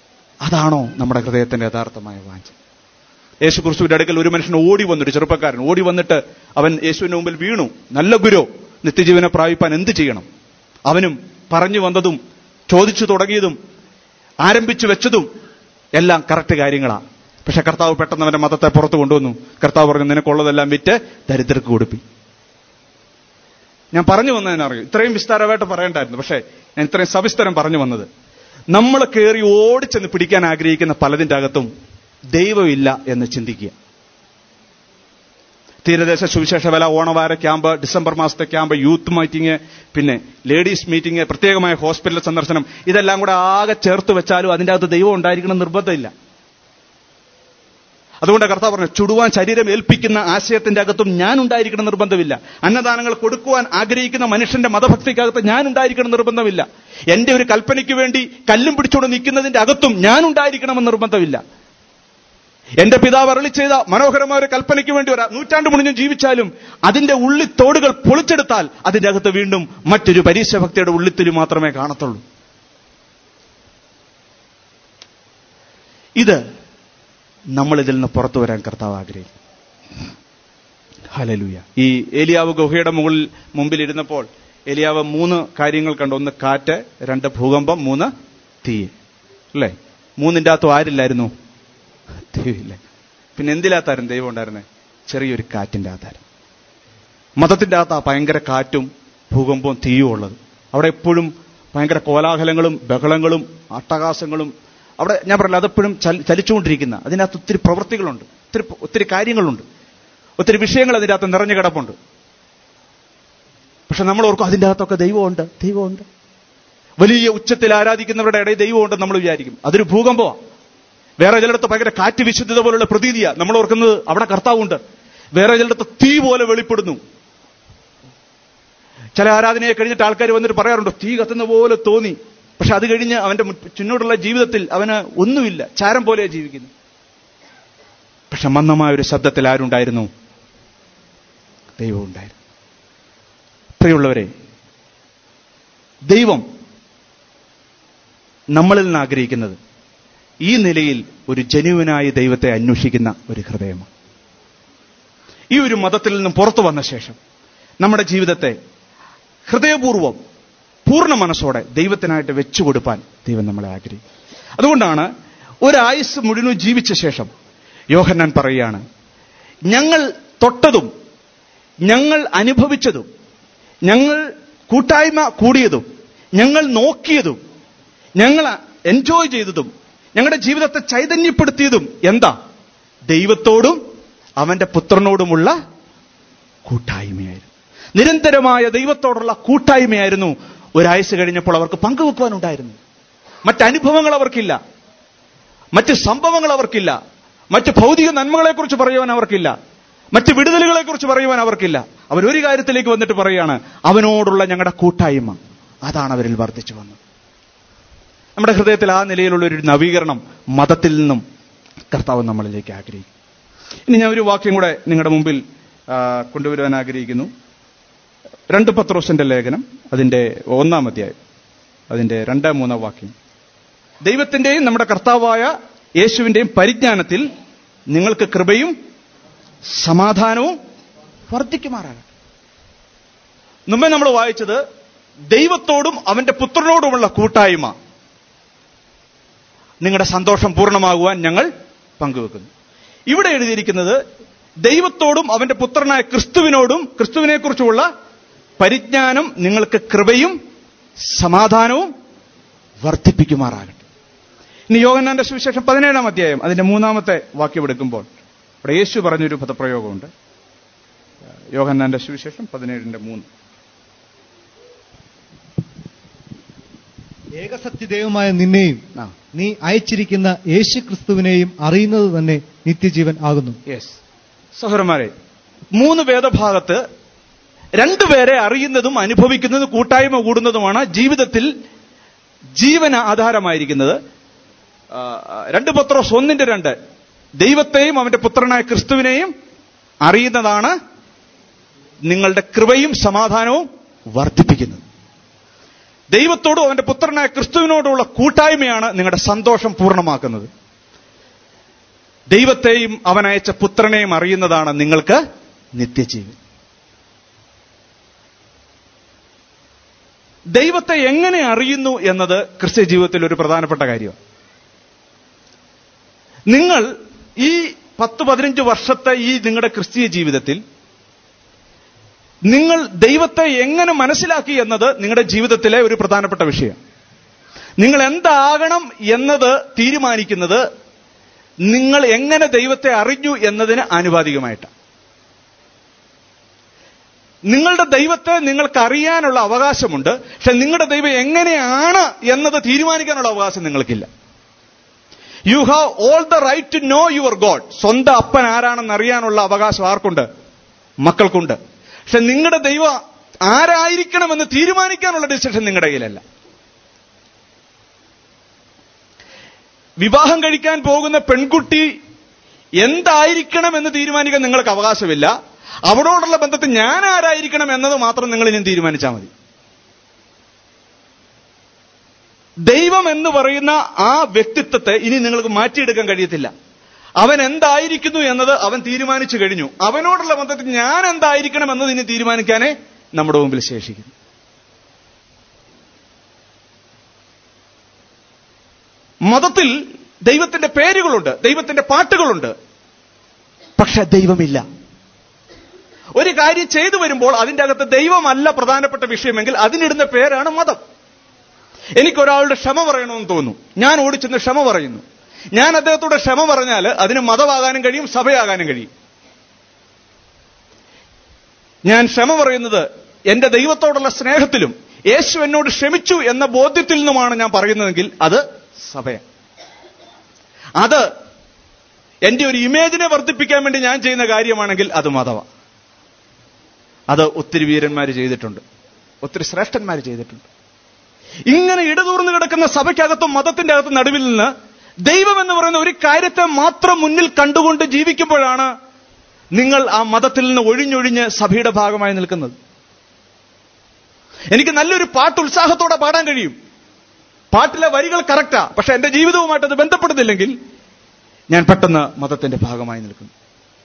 അതാണോ നമ്മുടെ ഹൃദയത്തിന്റെ യഥാർത്ഥമായ വാഞ്ച യേശു ക്രിസ്തുവിന്റെ അടുക്കൽ ഒരു മനുഷ്യൻ ഓടി വന്നിട്ട് ചെറുപ്പക്കാരൻ ഓടി വന്നിട്ട് അവൻ യേശുവിന്റെ മുമ്പിൽ വീണു നല്ല ഗുരു നിത്യജീവനെ പ്രാപിപ്പാൻ എന്ത് ചെയ്യണം അവനും പറഞ്ഞു വന്നതും ചോദിച്ചു തുടങ്ങിയതും ആരംഭിച്ചു വെച്ചതും എല്ലാം കറക്റ്റ് കാര്യങ്ങളാണ് പക്ഷെ കർത്താവ് പെട്ടെന്ന് അവന്റെ മതത്തെ പുറത്തു കൊണ്ടുവന്നു കർത്താവ് പറഞ്ഞു നിനക്കുള്ളതെല്ലാം വിറ്റ് ദരിദ്രർക്ക് കൊടുപ്പി ഞാൻ പറഞ്ഞു വന്നതിനറിയും ഇത്രയും വിസ്താരമായിട്ട് പറയണ്ടായിരുന്നു പക്ഷേ ഞാൻ ഇത്രയും സവിസ്തരം പറഞ്ഞു വന്നത് നമ്മൾ കയറി ഓടിച്ചെന്ന് പിടിക്കാൻ ആഗ്രഹിക്കുന്ന പലതിൻ്റെ അകത്തും ദൈവമില്ല എന്ന് ചിന്തിക്കുക തീരദേശ സുവിശേഷ വേല ഓണവാര ക്യാമ്പ് ഡിസംബർ മാസത്തെ ക്യാമ്പ് യൂത്ത് മീറ്റിംഗ് പിന്നെ ലേഡീസ് മീറ്റിംഗ് പ്രത്യേകമായ ഹോസ്പിറ്റൽ സന്ദർശനം ഇതെല്ലാം കൂടെ ആകെ ചേർത്ത് വെച്ചാലും അതിൻ്റെ അകത്ത് ദൈവം ഉണ്ടായിരിക്കണം നിർബന്ധമില്ല അതുകൊണ്ട് കർത്താവ് പറഞ്ഞു ചുടുവാൻ ശരീരം ഏൽപ്പിക്കുന്ന ആശയത്തിന്റെ അകത്തും ഞാൻ ഉണ്ടായിരിക്കണം നിർബന്ധമില്ല അന്നദാനങ്ങൾ കൊടുക്കുവാൻ ആഗ്രഹിക്കുന്ന മനുഷ്യന്റെ മതഭക്തിക്കകത്ത് ഞാൻ ഉണ്ടായിരിക്കണം നിർബന്ധമില്ല എന്റെ ഒരു കൽപ്പനയ്ക്ക് വേണ്ടി കല്ലും പിടിച്ചുകൊണ്ട് നിൽക്കുന്നതിന്റെ അകത്തും ഞാൻ ഉണ്ടായിരിക്കണമെന്ന് നിർബന്ധമില്ല എന്റെ പിതാവ് അരളി ചെയ്ത മനോഹരമായ ഒരു കൽപ്പനയ്ക്ക് വേണ്ടി ഒരു നൂറ്റാണ്ട് മുണിഞ്ഞ് ജീവിച്ചാലും അതിന്റെ ഉള്ളിത്തോടുകൾ പൊളിച്ചെടുത്താൽ അതിന്റെ അകത്ത് വീണ്ടും മറ്റൊരു പരീക്ഷഭക്തിയുടെ ഉള്ളിത്തിൽ മാത്രമേ കാണത്തുള്ളൂ ഇത് നമ്മൾ ഇതിൽ നിന്ന് പുറത്തു വരാൻ കർത്താവ് ആഗ്രഹിക്കും ഹലലൂയ ഈ ഏലിയാവ് ഗുഹയുടെ മുകളിൽ മുമ്പിൽ ഇരുന്നപ്പോൾ ഏലിയാവ് മൂന്ന് കാര്യങ്ങൾ കണ്ടു ഒന്ന് കാറ്റ് രണ്ട് ഭൂകമ്പം മൂന്ന് തീ അല്ലേ മൂന്നിൻ്റെ അകത്തും ആരില്ലായിരുന്നു ദൈവമില്ല പിന്നെ എന്തിലാത്തായിരുന്നു ദൈവം ഉണ്ടായിരുന്നേ ചെറിയൊരു കാറ്റിൻ്റെ അകത്തായിരുന്നു മതത്തിൻ്റെ അകത്താ ഭയങ്കര കാറ്റും ഭൂകമ്പവും തീയും ഉള്ളത് അവിടെ എപ്പോഴും ഭയങ്കര കോലാഹലങ്ങളും ബഹളങ്ങളും അട്ടഹാസങ്ങളും അവിടെ ഞാൻ പറഞ്ഞില്ല അതെപ്പോഴും ചലിച്ചുകൊണ്ടിരിക്കുന്ന അതിനകത്ത് ഒത്തിരി പ്രവൃത്തികളുണ്ട് ഒത്തിരി ഒത്തിരി കാര്യങ്ങളുണ്ട് ഒത്തിരി വിഷയങ്ങൾ അതിൻ്റെ അകത്ത് നിറഞ്ഞു കിടപ്പുണ്ട് പക്ഷെ നമ്മൾ ഓർക്കും അതിൻ്റെ അകത്തൊക്കെ ദൈവമുണ്ട് ദൈവമുണ്ട് വലിയ ഉച്ചത്തിൽ ആരാധിക്കുന്നവരുടെ ഇടയിൽ ദൈവമുണ്ട് നമ്മൾ വിചാരിക്കും അതൊരു ഭൂകമ്പമാണ് വേറെ ചിലയിടത്ത് ഭയങ്കര കാറ്റ് വിശുദ്ധത പോലുള്ള പ്രതീതിയാ നമ്മൾ ഓർക്കുന്നത് അവിടെ കർത്താവുണ്ട് വേറെ ചിലയിടത്ത് തീ പോലെ വെളിപ്പെടുന്നു ചില ആരാധനയെ കഴിഞ്ഞിട്ട് ആൾക്കാർ വന്നിട്ട് പറയാറുണ്ട് തീ കത്തുന്ന പോലെ തോന്നി പക്ഷെ അത് കഴിഞ്ഞ് അവന്റെ ചുന്നോടുള്ള ജീവിതത്തിൽ അവന് ഒന്നുമില്ല ചാരം പോലെ ജീവിക്കുന്നു പക്ഷെ മന്ദമായ ഒരു ശബ്ദത്തിൽ ആരുണ്ടായിരുന്നു ദൈവം ഉണ്ടായിരുന്നു പ്രിയമുള്ളവരെ ദൈവം നമ്മളിൽ നിന്ന് ആഗ്രഹിക്കുന്നത് ഈ നിലയിൽ ഒരു ജനുവിനായ ദൈവത്തെ അന്വേഷിക്കുന്ന ഒരു ഹൃദയമാണ് ഈ ഒരു മതത്തിൽ നിന്നും പുറത്തു വന്ന ശേഷം നമ്മുടെ ജീവിതത്തെ ഹൃദയപൂർവം പൂർണ്ണ മനസ്സോടെ ദൈവത്തിനായിട്ട് വെച്ചുകൊടുപ്പാൻ ദൈവം നമ്മളെ ആഗ്രഹിക്കും അതുകൊണ്ടാണ് ഒരായുസ് മുഴുവൻ ജീവിച്ച ശേഷം യോഹന്നാൻ പറയുകയാണ് ഞങ്ങൾ തൊട്ടതും ഞങ്ങൾ അനുഭവിച്ചതും ഞങ്ങൾ കൂട്ടായ്മ കൂടിയതും ഞങ്ങൾ നോക്കിയതും ഞങ്ങൾ എൻജോയ് ചെയ്തതും ഞങ്ങളുടെ ജീവിതത്തെ ചൈതന്യപ്പെടുത്തിയതും എന്താ ദൈവത്തോടും അവന്റെ പുത്രനോടുമുള്ള കൂട്ടായ്മയായിരുന്നു നിരന്തരമായ ദൈവത്തോടുള്ള കൂട്ടായ്മയായിരുന്നു ഒരാഴ്ച കഴിഞ്ഞപ്പോൾ അവർക്ക് പങ്കുവെക്കുവാനുണ്ടായിരുന്നു മറ്റനുഭവങ്ങൾ അവർക്കില്ല മറ്റ് സംഭവങ്ങൾ അവർക്കില്ല മറ്റ് ഭൗതിക നന്മകളെക്കുറിച്ച് പറയുവാൻ അവർക്കില്ല മറ്റ് വിടുതലുകളെക്കുറിച്ച് പറയുവാൻ അവർക്കില്ല അവരൊരു കാര്യത്തിലേക്ക് വന്നിട്ട് പറയുകയാണ് അവനോടുള്ള ഞങ്ങളുടെ കൂട്ടായ്മ അതാണ് അവരിൽ വർദ്ധിച്ചു വന്നത് നമ്മുടെ ഹൃദയത്തിൽ ആ നിലയിലുള്ള ഒരു നവീകരണം മതത്തിൽ നിന്നും കർത്താവ് നമ്മളിലേക്ക് ആഗ്രഹിക്കും ഇനി ഞാൻ ഒരു വാക്യം കൂടെ നിങ്ങളുടെ മുമ്പിൽ കൊണ്ടുവരുവാൻ ആഗ്രഹിക്കുന്നു രണ്ട് പത്രോസിന്റെ ലേഖനം അതിന്റെ ഒന്നാം അധ്യായം അതിന്റെ രണ്ടാം മൂന്നാം വാക്യം ദൈവത്തിന്റെയും നമ്മുടെ കർത്താവായ യേശുവിന്റെയും പരിജ്ഞാനത്തിൽ നിങ്ങൾക്ക് കൃപയും സമാധാനവും വർദ്ധിക്കുമാറാകട്ടെ മുമ്പേ നമ്മൾ വായിച്ചത് ദൈവത്തോടും അവന്റെ പുത്രനോടുമുള്ള കൂട്ടായ്മ നിങ്ങളുടെ സന്തോഷം പൂർണ്ണമാകുവാൻ ഞങ്ങൾ പങ്കുവെക്കുന്നു ഇവിടെ എഴുതിയിരിക്കുന്നത് ദൈവത്തോടും അവന്റെ പുത്രനായ ക്രിസ്തുവിനോടും ക്രിസ്തുവിനെക്കുറിച്ചുമുള്ള പരിജ്ഞാനം നിങ്ങൾക്ക് കൃപയും സമാധാനവും വർദ്ധിപ്പിക്കുമാറാകട്ടെ ഇനി യോഗന്നാന്റെ സുവിശേഷം പതിനേഴാം അധ്യായം അതിന്റെ മൂന്നാമത്തെ വാക്യം എടുക്കുമ്പോൾ ഇവിടെ യേശു പറഞ്ഞൊരു പദപ്രയോഗമുണ്ട് യോഹന്നാന്റെ സുവിശേഷം പതിനേഴിന്റെ മൂന്ന് ഏകസത്യദൈവമായ നിന്നെയും ആ നീ അയച്ചിരിക്കുന്ന യേശു ക്രിസ്തുവിനെയും അറിയുന്നത് തന്നെ നിത്യജീവൻ ആകുന്നു യെസ് സഹോദരന്മാരെ മൂന്ന് വേദഭാഗത്ത് രണ്ടുപേരെ അറിയുന്നതും അനുഭവിക്കുന്നതും കൂട്ടായ്മ കൂടുന്നതുമാണ് ജീവിതത്തിൽ ജീവന ആധാരമായിരിക്കുന്നത് ആ, രണ്ട് പത്രോസ് ഒന്നിന്റെ രണ്ട് ദൈവത്തെയും അവന്റെ പുത്രനായ ക്രിസ്തുവിനെയും അറിയുന്നതാണ് നിങ്ങളുടെ കൃപയും സമാധാനവും വർദ്ധിപ്പിക്കുന്നത് ദൈവത്തോടും അവന്റെ പുത്രനായ ക്രിസ്തുവിനോടുള്ള കൂട്ടായ്മയാണ് നിങ്ങളുടെ സന്തോഷം പൂർണ്ണമാക്കുന്നത് ദൈവത്തെയും അവനയച്ച പുത്രനെയും അറിയുന്നതാണ് നിങ്ങൾക്ക് നിത്യജീവൻ ദൈവത്തെ എങ്ങനെ അറിയുന്നു എന്നത് ക്രിസ്ത്യ ജീവിതത്തിൽ ഒരു പ്രധാനപ്പെട്ട കാര്യമാണ് നിങ്ങൾ ഈ പത്ത് പതിനഞ്ച് വർഷത്തെ ഈ നിങ്ങളുടെ ക്രിസ്തീയ ജീവിതത്തിൽ നിങ്ങൾ ദൈവത്തെ എങ്ങനെ മനസ്സിലാക്കി എന്നത് നിങ്ങളുടെ ജീവിതത്തിലെ ഒരു പ്രധാനപ്പെട്ട വിഷയം നിങ്ങൾ എന്താകണം എന്നത് തീരുമാനിക്കുന്നത് നിങ്ങൾ എങ്ങനെ ദൈവത്തെ അറിഞ്ഞു എന്നതിന് ആനുപാതികമായിട്ടാണ് നിങ്ങളുടെ ദൈവത്തെ നിങ്ങൾക്ക് അറിയാനുള്ള അവകാശമുണ്ട് പക്ഷെ നിങ്ങളുടെ ദൈവം എങ്ങനെയാണ് എന്നത് തീരുമാനിക്കാനുള്ള അവകാശം നിങ്ങൾക്കില്ല you have all the right to know your God സ്വന്തം അപ്പൻ ആരാണെന്ന് അറിയാനുള്ള അവകാശം ആർക്കുണ്ട് മക്കൾക്കുണ്ട് പക്ഷെ നിങ്ങളുടെ ദൈവം ആരായിരിക്കണമെന്ന് തീരുമാനിക്കാനുള്ള ഡിസിഷൻ നിങ്ങളുടെ കയ്യിലല്ല വിവാഹം കഴിക്കാൻ പോകുന്ന പെൺകുട്ടി എന്തായിരിക്കണം എന്ന് തീരുമാനിക്കാൻ നിങ്ങൾക്ക് അവകാശമില്ല അവരോടുള്ള ബന്ധത്തിൽ ഞാൻ ആരായിരിക്കണം എന്നത് മാത്രം നിങ്ങൾ ഇനി തീരുമാനിച്ചാൽ മതി ദൈവം എന്ന് പറയുന്ന ആ വ്യക്തിത്വത്തെ ഇനി നിങ്ങൾക്ക് മാറ്റിയെടുക്കാൻ കഴിയത്തില്ല അവൻ എന്തായിരിക്കുന്നു എന്നത് അവൻ തീരുമാനിച്ചു കഴിഞ്ഞു അവനോടുള്ള ബന്ധത്തിൽ ഞാൻ എന്തായിരിക്കണം എന്നത് ഇനി തീരുമാനിക്കാനേ നമ്മുടെ മുമ്പിൽ ശേഷിക്കുന്നു മതത്തിൽ ദൈവത്തിന്റെ പേരുകളുണ്ട് ദൈവത്തിന്റെ പാട്ടുകളുണ്ട് പക്ഷെ ദൈവമില്ല ഒരു കാര്യം ചെയ്തു വരുമ്പോൾ അതിന്റെ അകത്ത് ദൈവമല്ല പ്രധാനപ്പെട്ട വിഷയമെങ്കിൽ അതിനിടുന്ന പേരാണ് മതം എനിക്കൊരാളുടെ ക്ഷമ പറയണമെന്ന് തോന്നുന്നു ഞാൻ ഓടിച്ചെന്ന് ക്ഷമ പറയുന്നു ഞാൻ അദ്ദേഹത്തോട് ക്ഷമ പറഞ്ഞാൽ അതിന് മതമാകാനും കഴിയും സഭയാകാനും കഴിയും ഞാൻ ക്ഷമ പറയുന്നത് എന്റെ ദൈവത്തോടുള്ള സ്നേഹത്തിലും യേശു എന്നോട് ക്ഷമിച്ചു എന്ന ബോധ്യത്തിൽ നിന്നുമാണ് ഞാൻ പറയുന്നതെങ്കിൽ അത് സഭയാണ് അത് എന്റെ ഒരു ഇമേജിനെ വർദ്ധിപ്പിക്കാൻ വേണ്ടി ഞാൻ ചെയ്യുന്ന കാര്യമാണെങ്കിൽ അത് മതമാണ് അത് ഒത്തിരി വീരന്മാർ ചെയ്തിട്ടുണ്ട് ഒത്തിരി ശ്രേഷ്ഠന്മാർ ചെയ്തിട്ടുണ്ട് ഇങ്ങനെ ഇടതൂർന്ന് കിടക്കുന്ന സഭയ്ക്കകത്തും മതത്തിന്റെ അകത്തും നടുവിൽ നിന്ന് ദൈവം എന്ന് പറയുന്ന ഒരു കാര്യത്തെ മാത്രം മുന്നിൽ കണ്ടുകൊണ്ട് ജീവിക്കുമ്പോഴാണ് നിങ്ങൾ ആ മതത്തിൽ നിന്ന് ഒഴിഞ്ഞൊഴിഞ്ഞ് സഭയുടെ ഭാഗമായി നിൽക്കുന്നത് എനിക്ക് നല്ലൊരു പാട്ട് ഉത്സാഹത്തോടെ പാടാൻ കഴിയും പാട്ടിലെ വരികൾ കറക്റ്റാ പക്ഷെ എന്റെ ജീവിതവുമായിട്ട് അത് ബന്ധപ്പെടുന്നില്ലെങ്കിൽ ഞാൻ പെട്ടെന്ന് മതത്തിന്റെ ഭാഗമായി നിൽക്കുന്നു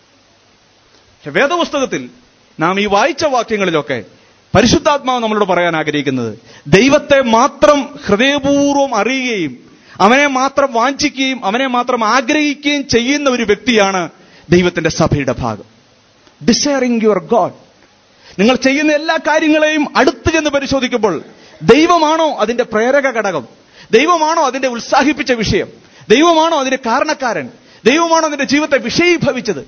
പക്ഷെ വേദപുസ്തകത്തിൽ നാം ഈ വായിച്ച വാക്യങ്ങളിലൊക്കെ പരിശുദ്ധാത്മാവ് നമ്മളോട് പറയാൻ ആഗ്രഹിക്കുന്നത് ദൈവത്തെ മാത്രം ഹൃദയപൂർവ്വം അറിയുകയും അവനെ മാത്രം വാഞ്ചിക്കുകയും അവനെ മാത്രം ആഗ്രഹിക്കുകയും ചെയ്യുന്ന ഒരു വ്യക്തിയാണ് ദൈവത്തിന്റെ സഭയുടെ ഭാഗം ഡിസയറിംഗ് യുവർ ഗോഡ് നിങ്ങൾ ചെയ്യുന്ന എല്ലാ കാര്യങ്ങളെയും അടുത്ത് ചെന്ന് പരിശോധിക്കുമ്പോൾ ദൈവമാണോ അതിന്റെ പ്രേരക ഘടകം ദൈവമാണോ അതിന്റെ ഉത്സാഹിപ്പിച്ച വിഷയം ദൈവമാണോ അതിന്റെ കാരണക്കാരൻ ദൈവമാണോ അതിന്റെ ജീവിതത്തെ വിഷയീഭവിച്ചത്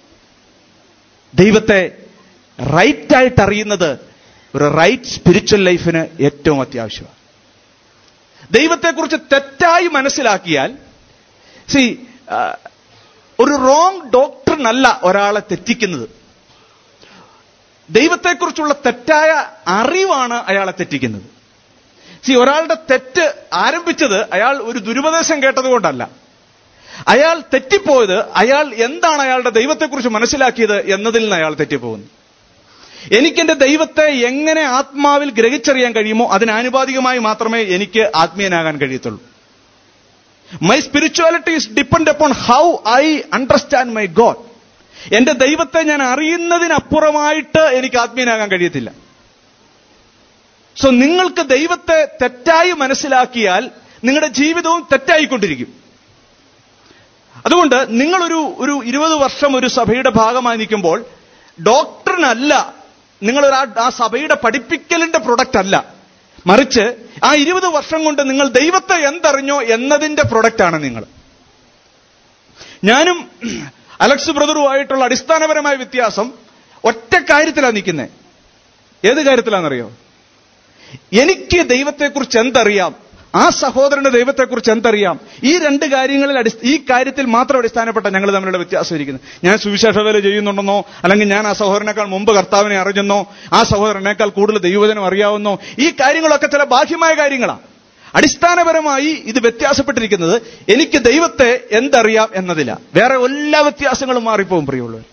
ദൈവത്തെ റൈറ്റായിട്ട് അറിയുന്നത് ഒരു റൈറ്റ് സ്പിരിച്വൽ ലൈഫിന് ഏറ്റവും അത്യാവശ്യമാണ് ദൈവത്തെക്കുറിച്ച് തെറ്റായി മനസ്സിലാക്കിയാൽ സി ഒരു റോങ് ഡോക്ടറിനല്ല ഒരാളെ തെറ്റിക്കുന്നത് ദൈവത്തെക്കുറിച്ചുള്ള തെറ്റായ അറിവാണ് അയാളെ തെറ്റിക്കുന്നത് സി ഒരാളുടെ തെറ്റ് ആരംഭിച്ചത് അയാൾ ഒരു ദുരുപദേശം കേട്ടതുകൊണ്ടല്ല അയാൾ തെറ്റിപ്പോയത് അയാൾ എന്താണ് അയാളുടെ ദൈവത്തെക്കുറിച്ച് മനസ്സിലാക്കിയത് എന്നതിൽ നിന്ന് അയാൾ തെറ്റിപ്പോകുന്നു എനിക്കെന്റെ ദൈവത്തെ എങ്ങനെ ആത്മാവിൽ ഗ്രഹിച്ചറിയാൻ കഴിയുമോ അതിനാനുപാതികമായി മാത്രമേ എനിക്ക് ആത്മീയനാകാൻ കഴിയത്തുള്ളൂ my spirituality is depend upon how I understand my God എന്റെ ദൈവത്തെ ഞാൻ അറിയുന്നതിനപ്പുറമായിട്ട് എനിക്ക് ആത്മീയനാകാൻ കഴിയത്തില്ല സോ നിങ്ങൾക്ക് ദൈവത്തെ തെറ്റായി മനസ്സിലാക്കിയാൽ നിങ്ങളുടെ ജീവിതവും തെറ്റായിക്കൊണ്ടിരിക്കും അതുകൊണ്ട് നിങ്ങളൊരു ഒരു ഇരുപത് വർഷം ഒരു സഭയുടെ ഭാഗമായി നിൽക്കുമ്പോൾ ഡോക്ടറിനല്ല നിങ്ങളൊരു ആ സഭയുടെ പഠിപ്പിക്കലിന്റെ പ്രൊഡക്റ്റ് അല്ല മറിച്ച് ആ ഇരുപത് വർഷം കൊണ്ട് നിങ്ങൾ ദൈവത്തെ എന്തറിഞ്ഞോ എന്നതിന്റെ പ്രൊഡക്റ്റാണ് നിങ്ങൾ ഞാനും അലക്സ് ബ്രദറുമായിട്ടുള്ള അടിസ്ഥാനപരമായ വ്യത്യാസം ഒറ്റ കാര്യത്തിലാണ് നിൽക്കുന്നത് ഏത് കാര്യത്തിലാണെന്നറിയോ എനിക്ക് ദൈവത്തെക്കുറിച്ച് എന്തറിയാം ആ സഹോദരന്റെ ദൈവത്തെക്കുറിച്ച് എന്തറിയാം ഈ രണ്ട് കാര്യങ്ങളിൽ അടി ഈ കാര്യത്തിൽ മാത്രം അടിസ്ഥാനപ്പെട്ട ഞങ്ങൾ തമ്മിലുള്ള വ്യത്യാസം ഇരിക്കുന്നത് ഞാൻ സുവിശേഷ വേല ചെയ്യുന്നുണ്ടെന്നോ അല്ലെങ്കിൽ ഞാൻ ആ സഹോദരനേക്കാൾ മുമ്പ് കർത്താവിനെ അറിഞ്ഞെന്നോ ആ സഹോദരനേക്കാൾ കൂടുതൽ ദൈവജനം അറിയാവുന്നോ ഈ കാര്യങ്ങളൊക്കെ ചില ബാഹ്യമായ കാര്യങ്ങളാണ് അടിസ്ഥാനപരമായി ഇത് വ്യത്യാസപ്പെട്ടിരിക്കുന്നത് എനിക്ക് ദൈവത്തെ എന്തറിയാം എന്നതില വേറെ എല്ലാ വ്യത്യാസങ്ങളും മാറിപ്പോകും പ്രിയമുള്ളവർ